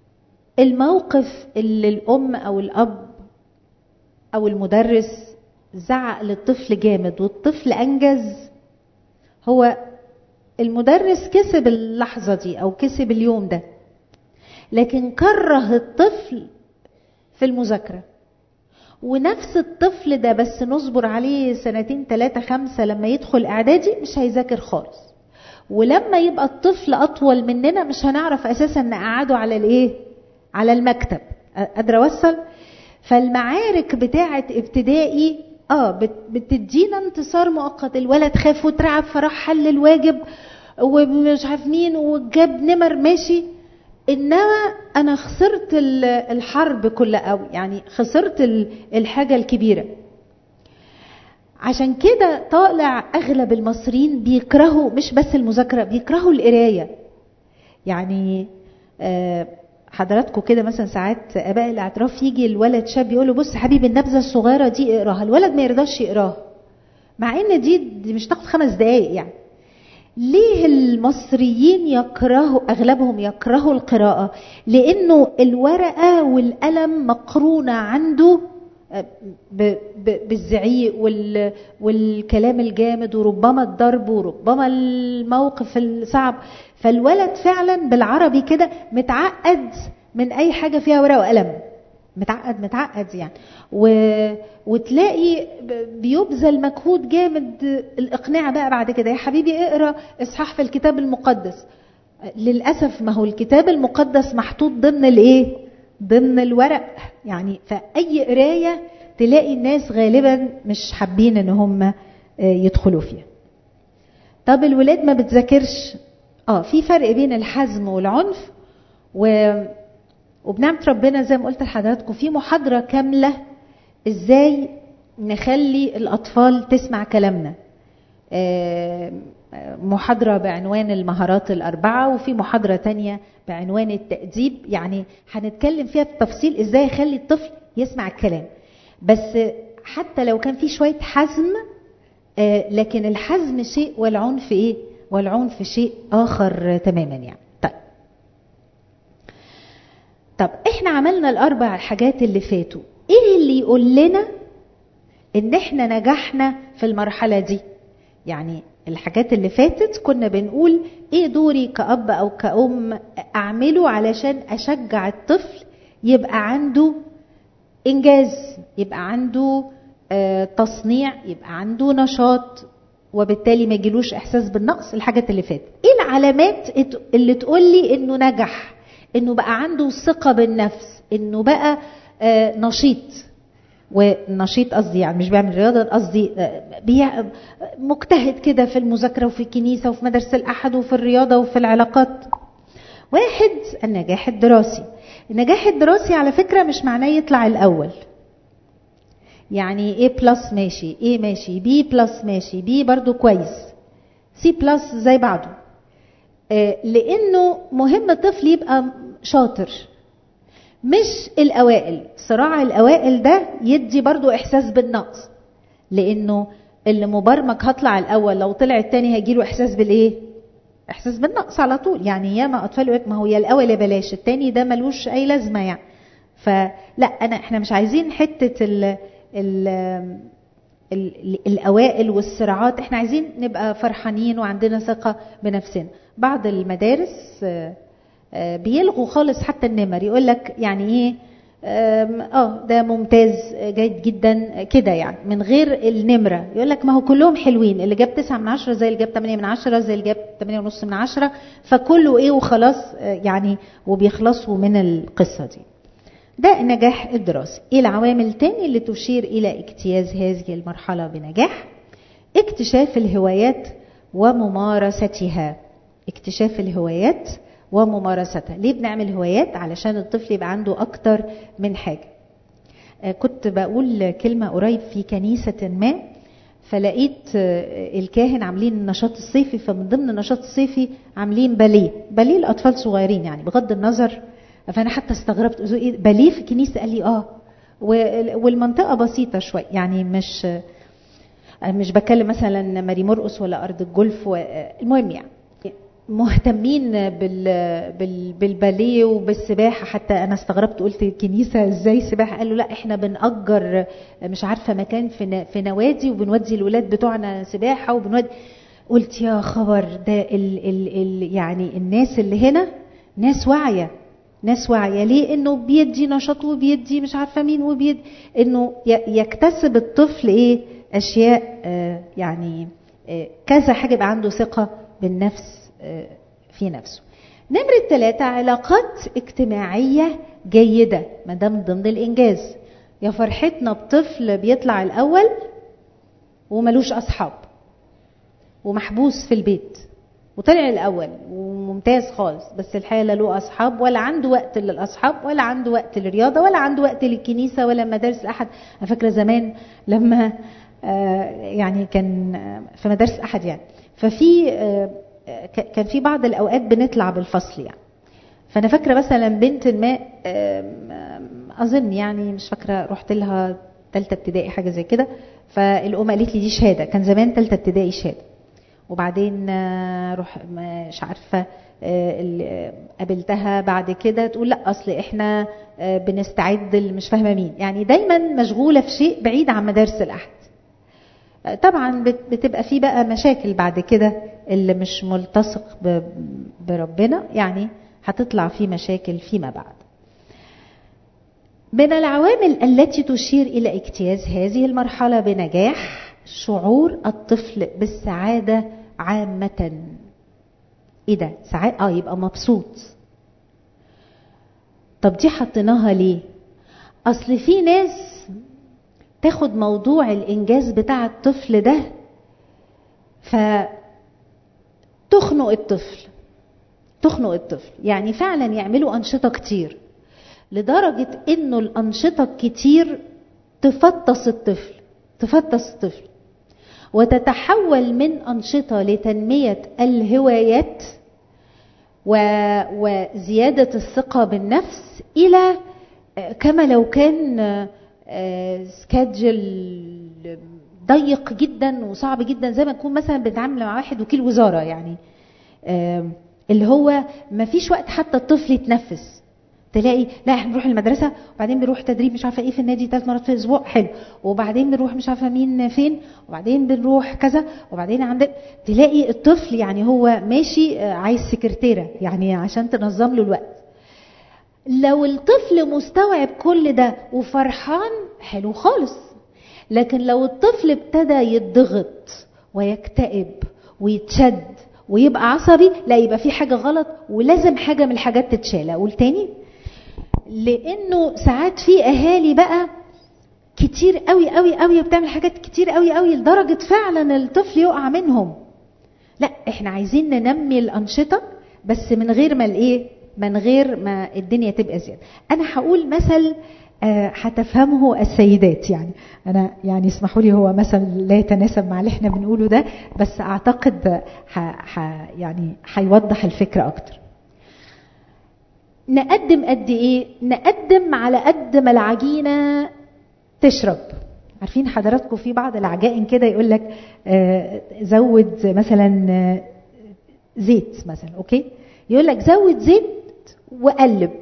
Speaker 1: الموقف اللي الأم أو الأب أو المدرس زعق للطفل جامد والطفل انجز هو المدرس كسب اللحظه دي او كسب اليوم ده لكن كره الطفل في المذاكره ونفس الطفل ده بس نصبر عليه سنتين ثلاثة خمسة لما يدخل إعدادي مش هيذاكر خالص ولما يبقى الطفل أطول مننا مش هنعرف أساسا نقعده على الإيه؟ على المكتب قادرة أوصل؟ فالمعارك بتاعة ابتدائي اه بتدينا انتصار مؤقت الولد خاف وترعب فراح حل الواجب ومش عارف مين وجاب نمر ماشي انما انا خسرت الحرب كلها قوي يعني خسرت الحاجه الكبيره عشان كده طالع اغلب المصريين بيكرهوا مش بس المذاكره بيكرهوا القرايه يعني حضراتكم كده مثلا ساعات اباء الاعتراف يجي الولد شاب يقول له بص حبيبي النبذه الصغيره دي اقراها الولد ما يرضاش يقراها مع ان دي, دي مش تاخد خمس دقايق يعني ليه المصريين يكرهوا اغلبهم يكرهوا القراءه لانه الورقه والقلم مقرونه عنده بالزعيق والكلام الجامد وربما الضرب وربما الموقف الصعب فالولد فعلا بالعربي كده متعقد من اي حاجه فيها ورقه وقلم متعقد متعقد يعني و... وتلاقي بيبذل مجهود جامد الاقناع بقى بعد كده يا حبيبي اقرا اصحاح في الكتاب المقدس للاسف ما هو الكتاب المقدس محطوط ضمن الايه ضمن الورق يعني فاي قرايه تلاقي الناس غالبا مش حابين ان هم يدخلوا فيها طب الولاد ما بتذاكرش اه في فرق بين الحزم والعنف و وبنعمة ربنا زي ما قلت لحضراتكم في محاضرة كاملة ازاي نخلي الأطفال تسمع كلامنا محاضرة بعنوان المهارات الأربعة وفي محاضرة تانية بعنوان التأديب يعني هنتكلم فيها بالتفصيل ازاي اخلي الطفل يسمع الكلام بس حتى لو كان في شوية حزم لكن الحزم شيء والعنف ايه والعنف شيء آخر تماما يعني طيب طب احنا عملنا الاربع حاجات اللي فاتوا ايه اللي يقول لنا ان احنا نجحنا في المرحله دي يعني الحاجات اللي فاتت كنا بنقول ايه دوري كأب او كأم اعمله علشان اشجع الطفل يبقى عنده انجاز يبقى عنده آه تصنيع يبقى عنده نشاط وبالتالي ما يجيلوش احساس بالنقص الحاجات اللي فاتت ايه العلامات اللي تقول لي انه نجح انه بقى عنده ثقه بالنفس انه بقى آه نشيط ونشيط قصدي يعني مش بيعمل رياضه قصدي آه مجتهد كده في المذاكره وفي الكنيسه وفي مدرسه الاحد وفي الرياضه وفي العلاقات واحد النجاح الدراسي النجاح الدراسي على فكره مش معناه يطلع الاول يعني A بلس ماشي A ماشي B بلس ماشي B برضو كويس C بلس زي بعضه لانه مهم الطفل يبقى شاطر مش الاوائل صراع الاوائل ده يدي برضو احساس بالنقص لانه اللي مبرمج هطلع الاول لو طلع التاني هيجيله احساس بالايه احساس بالنقص على طول يعني ياما اطفال يقول ما هو يا الاول يا بلاش التاني ده ملوش اي لازمه يعني فلا انا احنا مش عايزين حته ال ال ال الاوائل والصراعات احنا عايزين نبقى فرحانين وعندنا ثقه بنفسنا بعض المدارس بيلغوا خالص حتى النمر يقول لك يعني ايه اه ده ممتاز جيد جدا كده يعني من غير النمره يقول لك ما هو كلهم حلوين اللي جاب 9 من 10 زي اللي جاب 8 من 10 زي اللي جاب 8 ونص من 10 فكله ايه وخلاص يعني وبيخلصوا من القصه دي ده النجاح الدراسي ايه العوامل التاني اللي تشير الى اجتياز هذه المرحله بنجاح اكتشاف الهوايات وممارستها اكتشاف الهوايات وممارستها ليه بنعمل هوايات علشان الطفل يبقى عنده اكتر من حاجه كنت بقول كلمه قريب في كنيسه ما فلقيت الكاهن عاملين النشاط الصيفي فمن ضمن النشاط الصيفي عاملين باليه باليه لاطفال صغيرين يعني بغض النظر فانا حتى استغربت ايه باليه في الكنيسه قال لي اه والمنطقه بسيطه شويه يعني مش مش بتكلم مثلا ماري مرقس ولا ارض الجولف المهم يعني مهتمين بال بال بالباليه وبالسباحه حتى انا استغربت قلت الكنيسه ازاي سباحه قالوا لا احنا بنأجر مش عارفه مكان في ن- في نوادي وبنودي الولاد بتوعنا سباحه وبنودي قلت يا خبر ده ال ال ال يعني الناس اللي هنا ناس واعيه ناس واعيه ليه انه بيدي نشاط وبيدي مش عارفه مين وبيدي انه ي- يكتسب الطفل ايه اشياء آه يعني آه كذا حاجه يبقى عنده ثقه بالنفس آه في نفسه نمرة ثلاثة علاقات اجتماعية جيدة ما دام ضمن الإنجاز يا فرحتنا بطفل بيطلع الأول وملوش أصحاب ومحبوس في البيت وطلع الاول وممتاز خالص بس الحقيقه لا له اصحاب ولا عنده وقت للاصحاب ولا عنده وقت للرياضه ولا عنده وقت للكنيسه ولا مدارس احد انا فاكره زمان لما آه، يعني كان آه، في مدارس احد يعني ففي آه، ك- كان في بعض الاوقات بنطلع بالفصل يعني فانا فاكره مثلا بنت ما آم، آم، اظن يعني مش فاكره رحت لها ثالثه ابتدائي حاجه زي كده فالام قالت لي دي شهاده كان زمان ثالثه ابتدائي شهاده وبعدين آه، روح مش عارفه آه، ال- آه، قابلتها بعد كده تقول لا اصل احنا آه، بنستعد ل- مش فاهمه مين يعني دايما مشغوله في شيء بعيد عن مدارس الاحد آه، طبعا بت- بتبقى في بقى مشاكل بعد كده اللي مش ملتصق ب- بربنا يعني هتطلع في مشاكل فيما بعد من العوامل التي تشير الى اجتياز هذه المرحله بنجاح شعور الطفل بالسعاده عامه ايه ده سعاده اه يبقى مبسوط طب دي حطيناها ليه اصل في ناس تاخد موضوع الانجاز بتاع الطفل ده ف تخنق الطفل تخنق الطفل يعني فعلا يعملوا انشطه كتير لدرجه انه الانشطه الكتير تفطس الطفل تفطس الطفل وتتحول من انشطه لتنميه الهوايات و... وزياده الثقه بالنفس الى آه، كما لو كان سكادجل ضيق جدا وصعب جدا زي ما نكون مثلا بنتعامل مع واحد وكيل وزاره يعني آم، اللي هو ما فيش وقت حتى الطفل يتنفس تلاقي لا احنا بنروح المدرسه وبعدين بنروح تدريب مش عارفه ايه في النادي ثلاث مرات في الاسبوع حلو وبعدين بنروح مش عارفه مين فين وبعدين بنروح كذا وبعدين عندك تلاقي الطفل يعني هو ماشي آه، عايز سكرتيره يعني عشان تنظم له الوقت لو الطفل مستوعب كل ده وفرحان حلو خالص لكن لو الطفل ابتدى يتضغط ويكتئب ويتشد ويبقى عصبي لا يبقى في حاجه غلط ولازم حاجه من الحاجات تتشال اقول تاني لانه ساعات في اهالي بقى كتير قوي قوي قوي بتعمل حاجات كتير قوي قوي لدرجه فعلا الطفل يقع منهم لا احنا عايزين ننمي الانشطه بس من غير ما الايه من غير ما الدنيا تبقى زياده انا هقول مثل آه، هتفهمه السيدات يعني انا يعني اسمحوا لي هو مثل لا يتناسب مع اللي احنا بنقوله ده بس اعتقد ح ح يعني هيوضح الفكره اكتر نقدم قد ايه نقدم على قد ما العجينه تشرب عارفين حضراتكم في بعض العجائن كده يقول لك آه، زود مثلا آه، زيت مثلا اوكي يقول لك زود زيت وقلب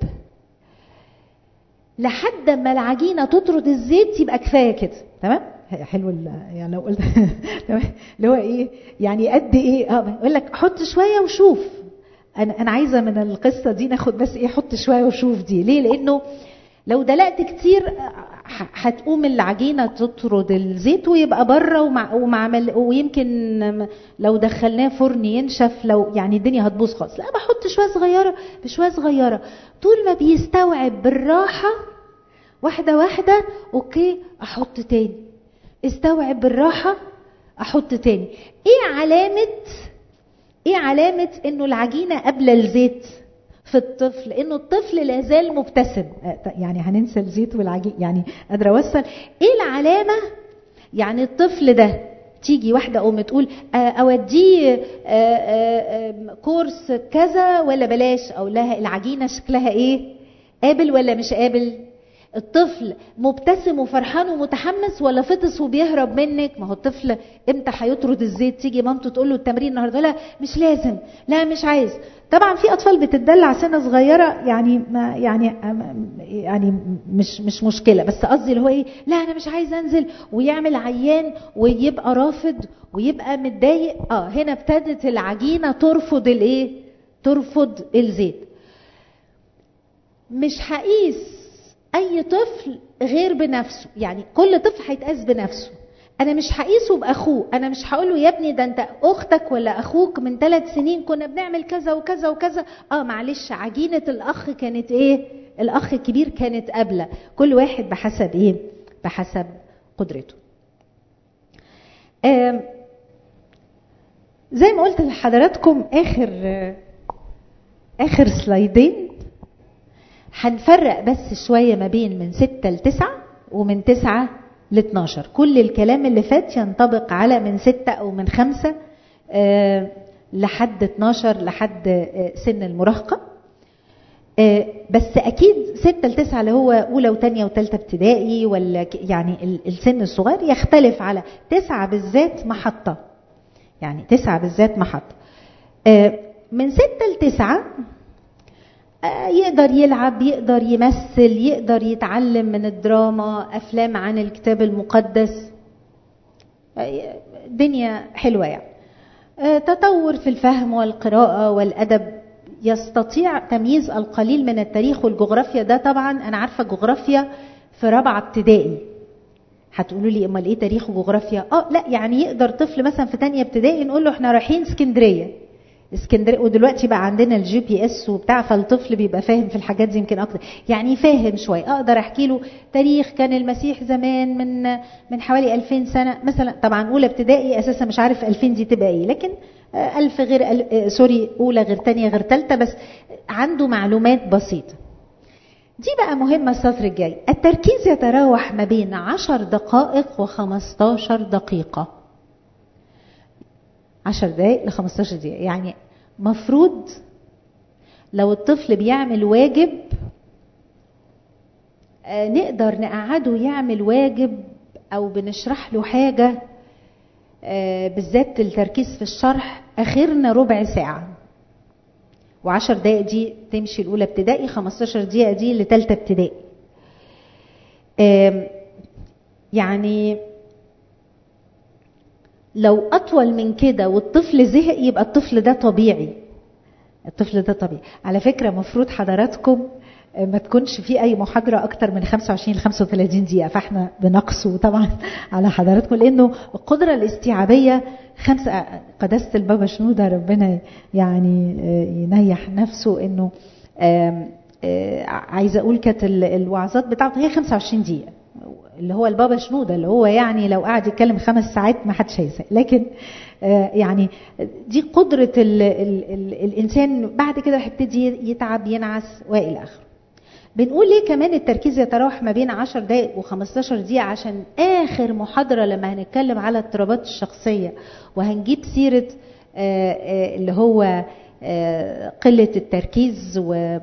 Speaker 1: لحد ما العجينه تطرد الزيت يبقى كفايه كده تمام حلو ال- يعني لو قلت تمام اللي هو ايه يعني قد ايه اه يقول لك حط شويه وشوف انا انا عايزه من القصه دي ناخد بس ايه حط شويه وشوف دي ليه لانه لو دلقت كتير ه- هتقوم العجينه تطرد الزيت ويبقى بره ومع ومعمل ويمكن لو دخلناه فرن ينشف لو يعني الدنيا هتبوظ خالص لا بحط شويه صغيره بشويه صغيره طول ما بيستوعب بالراحه واحده واحده اوكي احط تاني استوعب بالراحه احط تاني ايه علامه ايه علامه انه العجينه قابله الزيت في الطفل انه الطفل لا زال مبتسم آه، يعني هننسى الزيت والعجين يعني قادره اوصل ايه العلامه يعني الطفل ده تيجي واحدة أم تقول آه، أوديه آه، آه، آه، كورس كذا ولا بلاش أقول لها العجينة شكلها إيه؟ قابل ولا مش قابل؟
Speaker 2: الطفل مبتسم وفرحان ومتحمس ولا فطس وبيهرب منك ما هو الطفل امتى هيطرد الزيت تيجي مامته تقول له التمرين النهارده لا مش لازم لا مش عايز طبعا في اطفال بتدلع سنه صغيره يعني ما يعني يعني مش مش مشكله بس قصدي اللي هو ايه لا انا مش عايز انزل ويعمل عيان ويبقى رافض ويبقى متضايق اه هنا ابتدت العجينه ترفض الايه ترفض الزيت مش هقيس اي طفل غير بنفسه يعني كل طفل هيتقاس بنفسه انا مش هقيسه باخوه انا مش هقول له يا ابني ده انت اختك ولا اخوك من ثلاث سنين كنا بنعمل كذا وكذا وكذا اه معلش عجينه الاخ كانت ايه الاخ الكبير كانت قابله كل واحد بحسب ايه بحسب قدرته آه زي ما قلت لحضراتكم اخر اخر سلايدين هنفرق بس شويه ما بين من 6 ل 9 ومن 9 ل 12 كل الكلام اللي فات ينطبق على من 6 او من 5 آه لحد 12 لحد آه سن المراهقه آه بس اكيد 6 ل 9 اللي هو اولى وثانيه وثالثه ابتدائي ولا يعني السن الصغير يختلف على 9 بالذات محطه يعني 9 بالذات محطه من 6 ل 9 يقدر يلعب يقدر يمثل يقدر يتعلم من الدراما افلام عن الكتاب المقدس دنيا حلوه يعني تطور في الفهم والقراءه والادب يستطيع تمييز القليل من التاريخ والجغرافيا ده طبعا انا عارفه جغرافيا في رابعه ابتدائي هتقولوا لي امال ايه تاريخ وجغرافيا اه لا يعني يقدر طفل مثلا في تانية ابتدائي نقول له احنا رايحين اسكندريه اسكندريه ودلوقتي بقى عندنا الجي بي اس وبتاع فالطفل بيبقى فاهم في الحاجات دي يمكن اكتر يعني فاهم شويه اقدر احكي له تاريخ كان المسيح زمان من من حوالي 2000 سنه مثلا طبعا اولى ابتدائي اساسا مش عارف 2000 دي تبقى ايه لكن ألف غير أل... سوري أولى غير تانية غير تالتة بس عنده معلومات بسيطة دي بقى مهمة السطر الجاي التركيز يتراوح ما بين عشر دقائق وخمستاشر دقيقة عشر دقائق لخمستاشر دقيقة يعني مفروض لو الطفل بيعمل واجب نقدر نقعده يعمل واجب او بنشرح له حاجه بالذات التركيز في الشرح اخرنا ربع ساعه وعشر دقائق دي تمشي الاولى ابتدائي 15 دقيقه دي لثالثه ابتدائي يعني لو اطول من كده والطفل زهق يبقى الطفل ده طبيعي الطفل ده طبيعي على فكره مفروض حضراتكم ما تكونش في اي محاضره اكتر من 25 ل 35 دقيقه فاحنا بنقصه طبعا على حضراتكم لانه القدره الاستيعابيه خمسه قداسه البابا شنوده ربنا يعني ينيح نفسه انه عايزه اقول كانت الوعظات بتاعته هي 25 دقيقه اللي هو البابا شنوده اللي هو يعني لو قعد يتكلم خمس ساعات ما حدش هيزهق لكن يعني دي قدرة ال ال ال الإنسان بعد كده هيبتدي يتعب ينعس وإلى آخره. بنقول ليه كمان التركيز يتراوح ما بين 10 دقائق و15 دقيقة عشان آخر محاضرة لما هنتكلم على اضطرابات الشخصية وهنجيب سيرة اللي هو قلة التركيز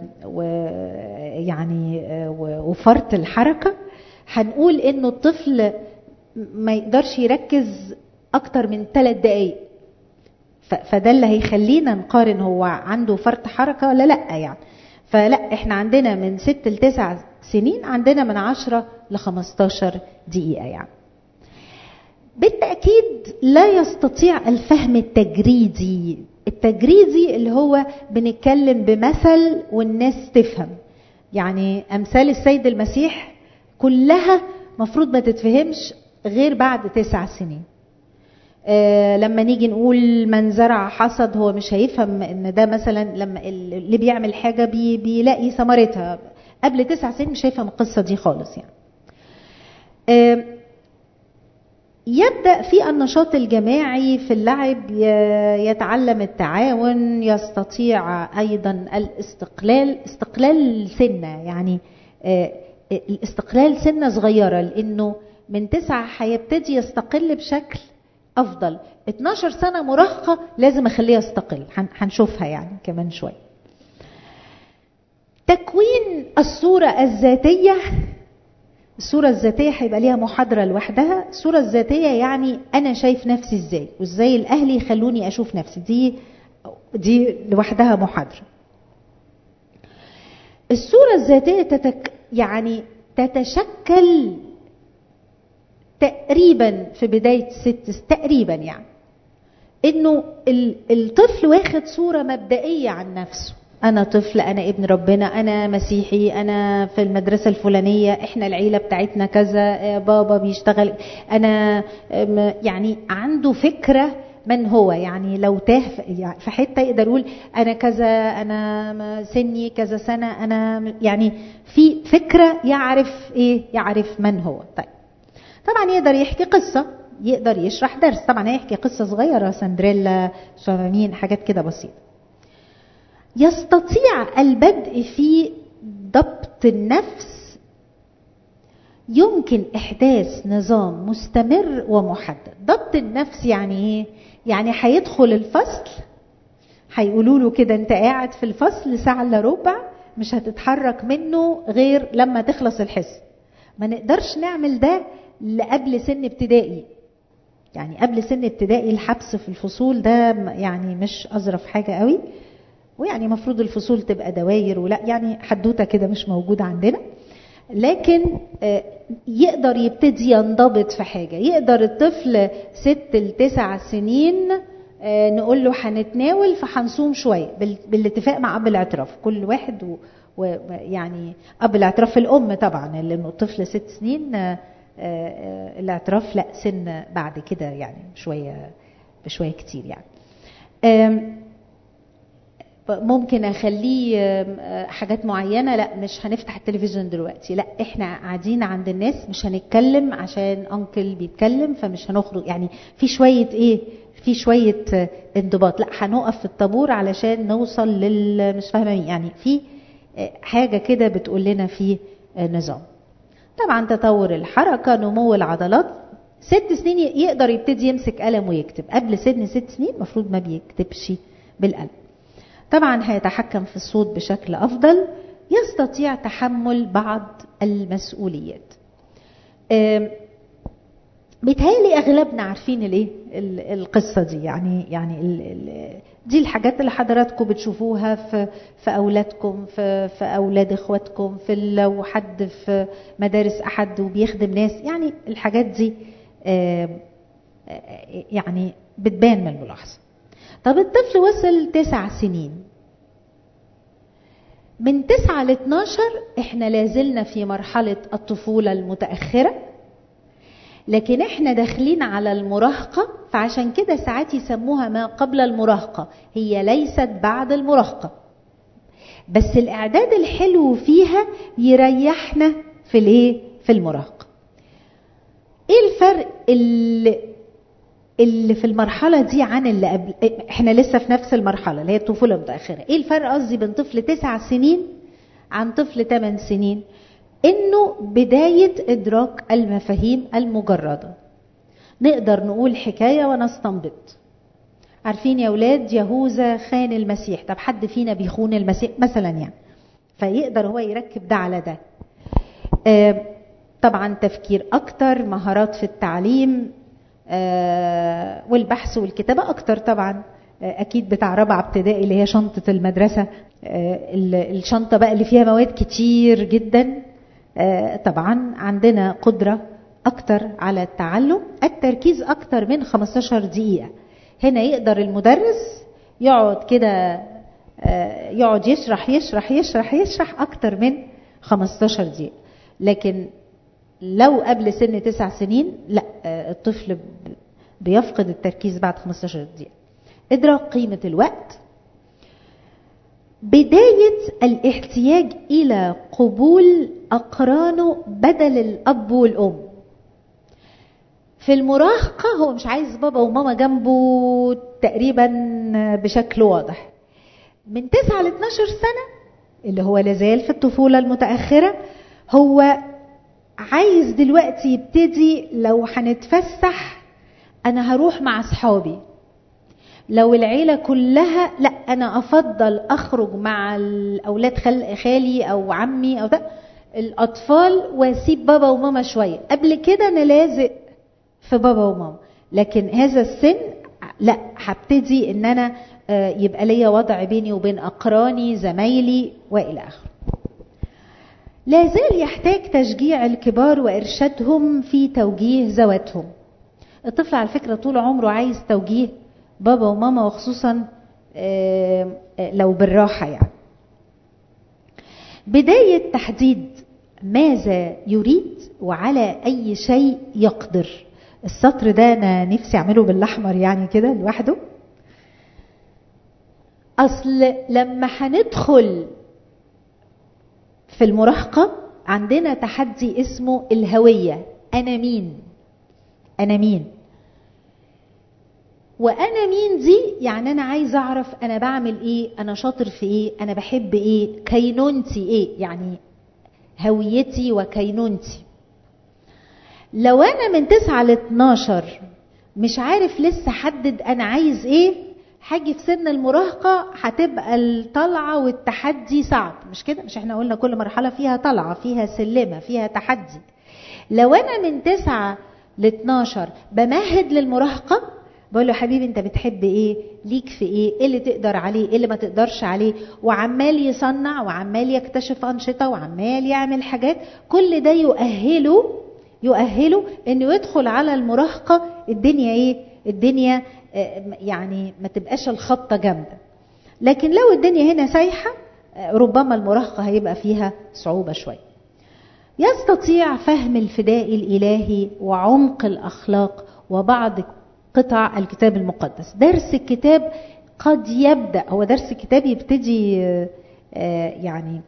Speaker 2: ويعني وفرط الحركة هنقول انه الطفل ما يقدرش يركز اكتر من ثلاث دقايق فده اللي هيخلينا نقارن هو عنده فرط حركة ولا لا يعني فلا احنا عندنا من ست لتسع سنين عندنا من عشرة لخمستاشر دقيقة يعني بالتأكيد لا يستطيع الفهم التجريدي التجريدي اللي هو بنتكلم بمثل والناس تفهم يعني أمثال السيد المسيح كلها مفروض ما تتفهمش غير بعد تسع سنين آه لما نيجي نقول من زرع حصد هو مش هيفهم ان ده مثلا لما اللي بيعمل حاجه بي بيلاقي ثمرتها قبل تسع سنين مش هيفهم القصه دي خالص يعني آه يبدا في النشاط الجماعي في اللعب يتعلم التعاون يستطيع ايضا الاستقلال استقلال سنه يعني آه الاستقلال سنه صغيره لانه من تسعة هيبتدي يستقل بشكل افضل 12 سنه مراهقه لازم اخليه يستقل هنشوفها يعني كمان شويه تكوين الصوره الذاتيه الصورة الذاتية هيبقى ليها محاضرة لوحدها الصورة الذاتية يعني أنا شايف نفسي إزاي وإزاي الأهل يخلوني أشوف نفسي دي دي لوحدها محاضرة الصورة الذاتية تتك يعني تتشكل تقريبا في بداية ست تقريبا يعني انه الطفل واخد صورة مبدئية عن نفسه انا طفل انا ابن ربنا انا مسيحي انا في المدرسة الفلانية احنا العيلة بتاعتنا كذا بابا بيشتغل انا يعني عنده فكرة من هو يعني لو تاه في حته يقدر يقول انا كذا انا سني كذا سنه انا يعني في فكره يعرف ايه يعرف من هو طيب طبعا يقدر يحكي قصه يقدر يشرح درس طبعا هيحكي قصه صغيره سندريلا شمامين حاجات كده بسيطه يستطيع البدء في ضبط النفس يمكن احداث نظام مستمر ومحدد ضبط النفس يعني ايه يعني هيدخل الفصل هيقولوا له كده انت قاعد في الفصل ساعه الا ربع مش هتتحرك منه غير لما تخلص الحصه ما نقدرش نعمل ده لقبل سن ابتدائي يعني قبل سن ابتدائي الحبس في الفصول ده يعني مش اظرف حاجه قوي ويعني المفروض الفصول تبقى دواير ولا يعني حدوته كده مش موجوده عندنا لكن يقدر يبتدي ينضبط في حاجة يقدر الطفل ست لتسع سنين نقول له هنتناول فهنصوم شوية بالاتفاق مع أب الاعتراف كل واحد ويعني أب الاعتراف الأم طبعا لأنه الطفل ست سنين الاعتراف لا سن بعد كده يعني شوية بشوية كتير يعني ممكن اخليه حاجات معينه لا مش هنفتح التلفزيون دلوقتي لا احنا قاعدين عند الناس مش هنتكلم عشان انكل بيتكلم فمش هنخرج يعني في شويه ايه في شويه انضباط لا هنقف في الطابور علشان نوصل لل مش فاهمه يعني في حاجه كده بتقول لنا في نظام طبعا تطور الحركه نمو العضلات ست سنين يقدر يبتدي يمسك قلم ويكتب قبل سن ست سنين المفروض ما بيكتبش بالقلم طبعا هيتحكم في الصوت بشكل افضل يستطيع تحمل بعض المسؤوليات بيتهيألي اغلبنا عارفين الايه القصه دي يعني يعني ال ال دي الحاجات اللي حضراتكم بتشوفوها في في اولادكم في في اولاد اخواتكم في لو حد في مدارس احد وبيخدم ناس يعني الحاجات دي يعني بتبان من الملاحظه طب الطفل وصل تسع سنين من تسعة ل 12 احنا لازلنا في مرحلة الطفولة المتأخرة لكن احنا داخلين على المراهقة فعشان كده ساعات يسموها ما قبل المراهقة هي ليست بعد المراهقة بس الاعداد الحلو فيها يريحنا في الايه في المراهقة ايه الفرق اللي اللي في المرحلة دي عن اللي قبل احنا لسه في نفس المرحلة اللي هي الطفولة المتأخرة ايه الفرق قصدي بين طفل تسع سنين عن طفل ثمان سنين انه بداية ادراك المفاهيم المجردة نقدر نقول حكاية ونستنبط عارفين يا ولاد يهوذا خان المسيح طب حد فينا بيخون المسيح مثلا يعني فيقدر هو يركب ده على ده آه طبعا تفكير اكتر مهارات في التعليم آه والبحث والكتابة أكتر طبعا آه أكيد بتاع رابعة ابتدائي اللي هي شنطة المدرسة آه الشنطة بقى اللي فيها مواد كتير جدا طبعا عندنا قدرة أكتر على التعلم التركيز أكتر من 15 دقيقة هنا يقدر المدرس يقعد كده يقعد يشرح يشرح يشرح يشرح أكتر من 15 دقيقة لكن لو قبل سن تسع سنين لا الطفل بيفقد التركيز بعد 15 دقيقة إدراك قيمة الوقت بداية الاحتياج إلى قبول أقرانه بدل الأب والأم في المراهقة هو مش عايز بابا وماما جنبه تقريبا بشكل واضح من 9 ل 12 سنة اللي هو لازال في الطفولة المتأخرة هو عايز دلوقتي يبتدي لو هنتفسح انا هروح مع اصحابي لو العيله كلها لا انا افضل اخرج مع الاولاد خال خالي او عمي او ده الاطفال واسيب بابا وماما شويه قبل كده انا لازق في بابا وماما لكن هذا السن لا هبتدي ان انا يبقى ليا وضع بيني وبين اقراني زمايلي والى اخره لا زال يحتاج تشجيع الكبار وارشادهم في توجيه ذواتهم الطفل على فكره طول عمره عايز توجيه بابا وماما وخصوصا لو بالراحه يعني بدايه تحديد ماذا يريد وعلى اي شيء يقدر السطر ده انا نفسي اعمله بالاحمر يعني كده لوحده اصل لما هندخل في المراهقه عندنا تحدي اسمه الهويه انا مين انا مين وانا مين دي يعني انا عايزه اعرف انا بعمل ايه انا شاطر في ايه انا بحب ايه كينونتي ايه يعني هويتي وكينونتي لو انا من 9 ل 12 مش عارف لسه حدد انا عايز ايه هاجي في سن المراهقة هتبقى الطلعة والتحدي صعب مش كده مش احنا قلنا كل مرحلة فيها طلعة فيها سلمة فيها تحدي لو انا من 9 ل 12 بمهد للمراهقة بقول له حبيبي انت بتحب ايه ليك في ايه ايه اللي تقدر عليه ايه اللي ما تقدرش عليه وعمال يصنع وعمال يكتشف انشطه وعمال يعمل حاجات كل ده يؤهله يؤهله انه يدخل على المراهقه الدنيا ايه الدنيا يعني ما تبقاش الخطه جامده لكن لو الدنيا هنا سايحه ربما المراهقه هيبقى فيها صعوبه شويه يستطيع فهم الفداء الالهي وعمق الاخلاق وبعض قطع الكتاب المقدس درس الكتاب قد يبدا هو درس الكتاب يبتدي يعني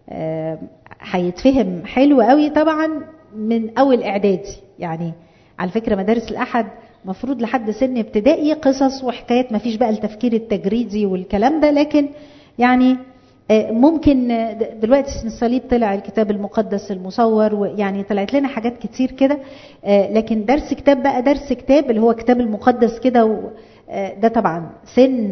Speaker 2: هيتفهم حلو قوي طبعا من اول اعدادي يعني على فكره مدارس الاحد مفروض لحد سن ابتدائي قصص وحكايات ما فيش بقى التفكير التجريدي والكلام ده لكن يعني ممكن دلوقتي اسم الصليب طلع الكتاب المقدس المصور ويعني طلعت لنا حاجات كتير كده لكن درس كتاب بقى درس كتاب اللي هو كتاب المقدس كده ده طبعا سن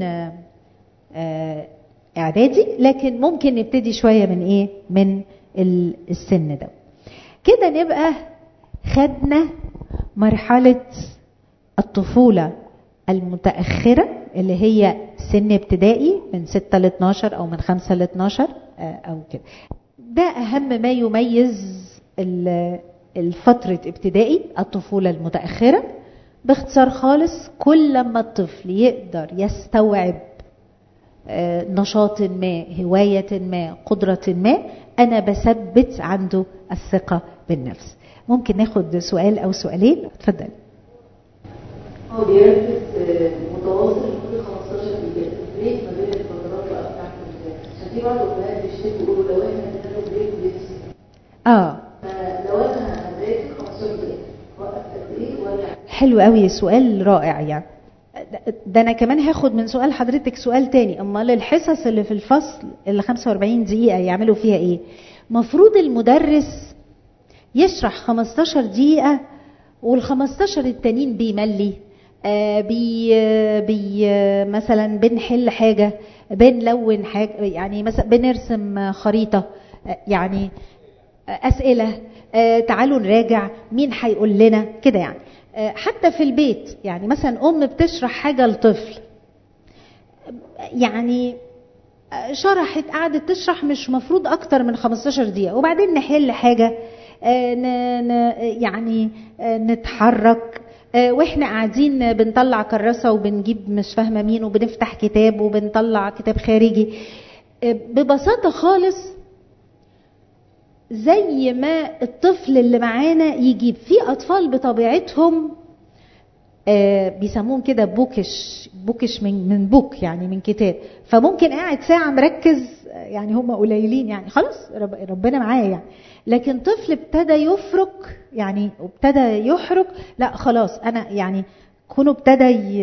Speaker 2: اعدادي لكن ممكن نبتدي شويه من ايه من السن ده كده نبقى خدنا مرحله الطفوله المتاخره اللي هي سن ابتدائي من 6 ل 12 او من 5 ل 12 او كده ده اهم ما يميز الفترة ابتدائي الطفولة المتأخرة باختصار خالص كل لما الطفل يقدر يستوعب نشاط ما هواية ما قدرة ما أنا بثبت عنده الثقة بالنفس ممكن ناخد سؤال أو سؤالين اتفضل
Speaker 3: هو بيركز متواصل كل 15 دقيقة بريك ما بين الفترات بقى بتاعت عشان في بعض الأمهات بيشتكوا يقولوا لو احنا بناخد بريك بنفسي
Speaker 2: اه
Speaker 3: فلو انا بريك 15 دقيقة وقف قد ايه ولا
Speaker 2: حلو قوي سؤال رائع يعني ده انا كمان هاخد من سؤال حضرتك سؤال تاني امال الحصص اللي في الفصل اللي 45 دقيقة يعملوا فيها ايه مفروض المدرس يشرح 15 دقيقة وال 15 التانيين بيملي آه بي بي مثلا بنحل حاجة بنلون حاجة يعني مثلا بنرسم خريطة آه يعني آه أسئلة تعالوا نراجع مين هيقول لنا كده يعني حتى في البيت يعني مثلا أم بتشرح حاجة لطفل يعني شرحت قعدت تشرح مش مفروض أكتر من 15 دقيقة وبعدين نحل حاجة يعني نتحرك واحنا قاعدين بنطلع كراسة وبنجيب مش فاهمة مين وبنفتح كتاب وبنطلع كتاب خارجي ببساطة خالص زي ما الطفل اللي معانا يجيب في أطفال بطبيعتهم بيسموهم كده بوكش بوكش من من بوك يعني من كتاب فممكن قاعد ساعة مركز يعني هم قليلين يعني خلاص ربنا معايا يعني لكن طفل ابتدى يفرك يعني ابتدى يحرك لا خلاص انا يعني كونه ابتدى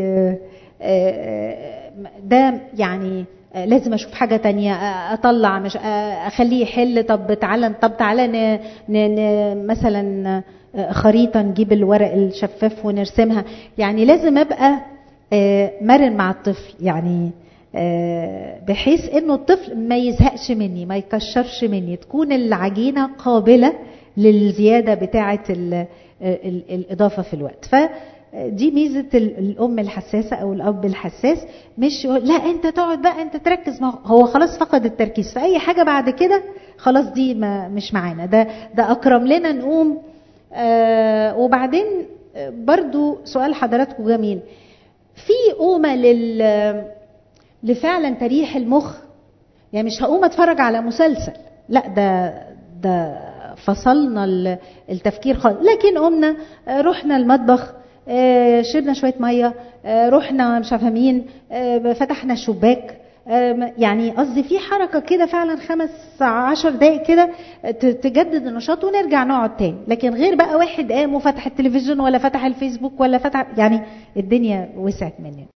Speaker 2: ده يعني لازم اشوف حاجه تانية اطلع مش اخليه يحل طب تعالى طب تعالى ن ن مثلا خريطه نجيب الورق الشفاف ونرسمها يعني لازم ابقى مرن مع الطفل يعني آه، بحيث انه الطفل ما يزهقش مني ما يكشرش مني تكون العجينه قابله للزياده بتاعه ال- ال- الاضافه في الوقت فدي ميزه ال- الام الحساسه او الاب الحساس مش يقول لا انت تقعد بقى انت تركز ما هو- هو خلاص فقد التركيز في اي حاجه بعد كده خلاص دي ما مش معانا ده ده اكرم لنا نقوم آه وبعدين آه، برضو سؤال حضراتكم جميل في قومه لل لفعلا تريح المخ يعني مش هقوم اتفرج على مسلسل لا ده ده فصلنا ال- التفكير خالص لكن قمنا آه، رحنا المطبخ آه، شربنا شويه ميه آه، رحنا مش عارفه مين آه، فتحنا الشباك آه، يعني قصدي في حركه كده فعلا خمس عشر دقايق كده ت- تجدد النشاط ونرجع نقعد تاني لكن غير بقى واحد قام وفتح التلفزيون ولا فتح الفيسبوك ولا فتح يعني الدنيا وسعت مننا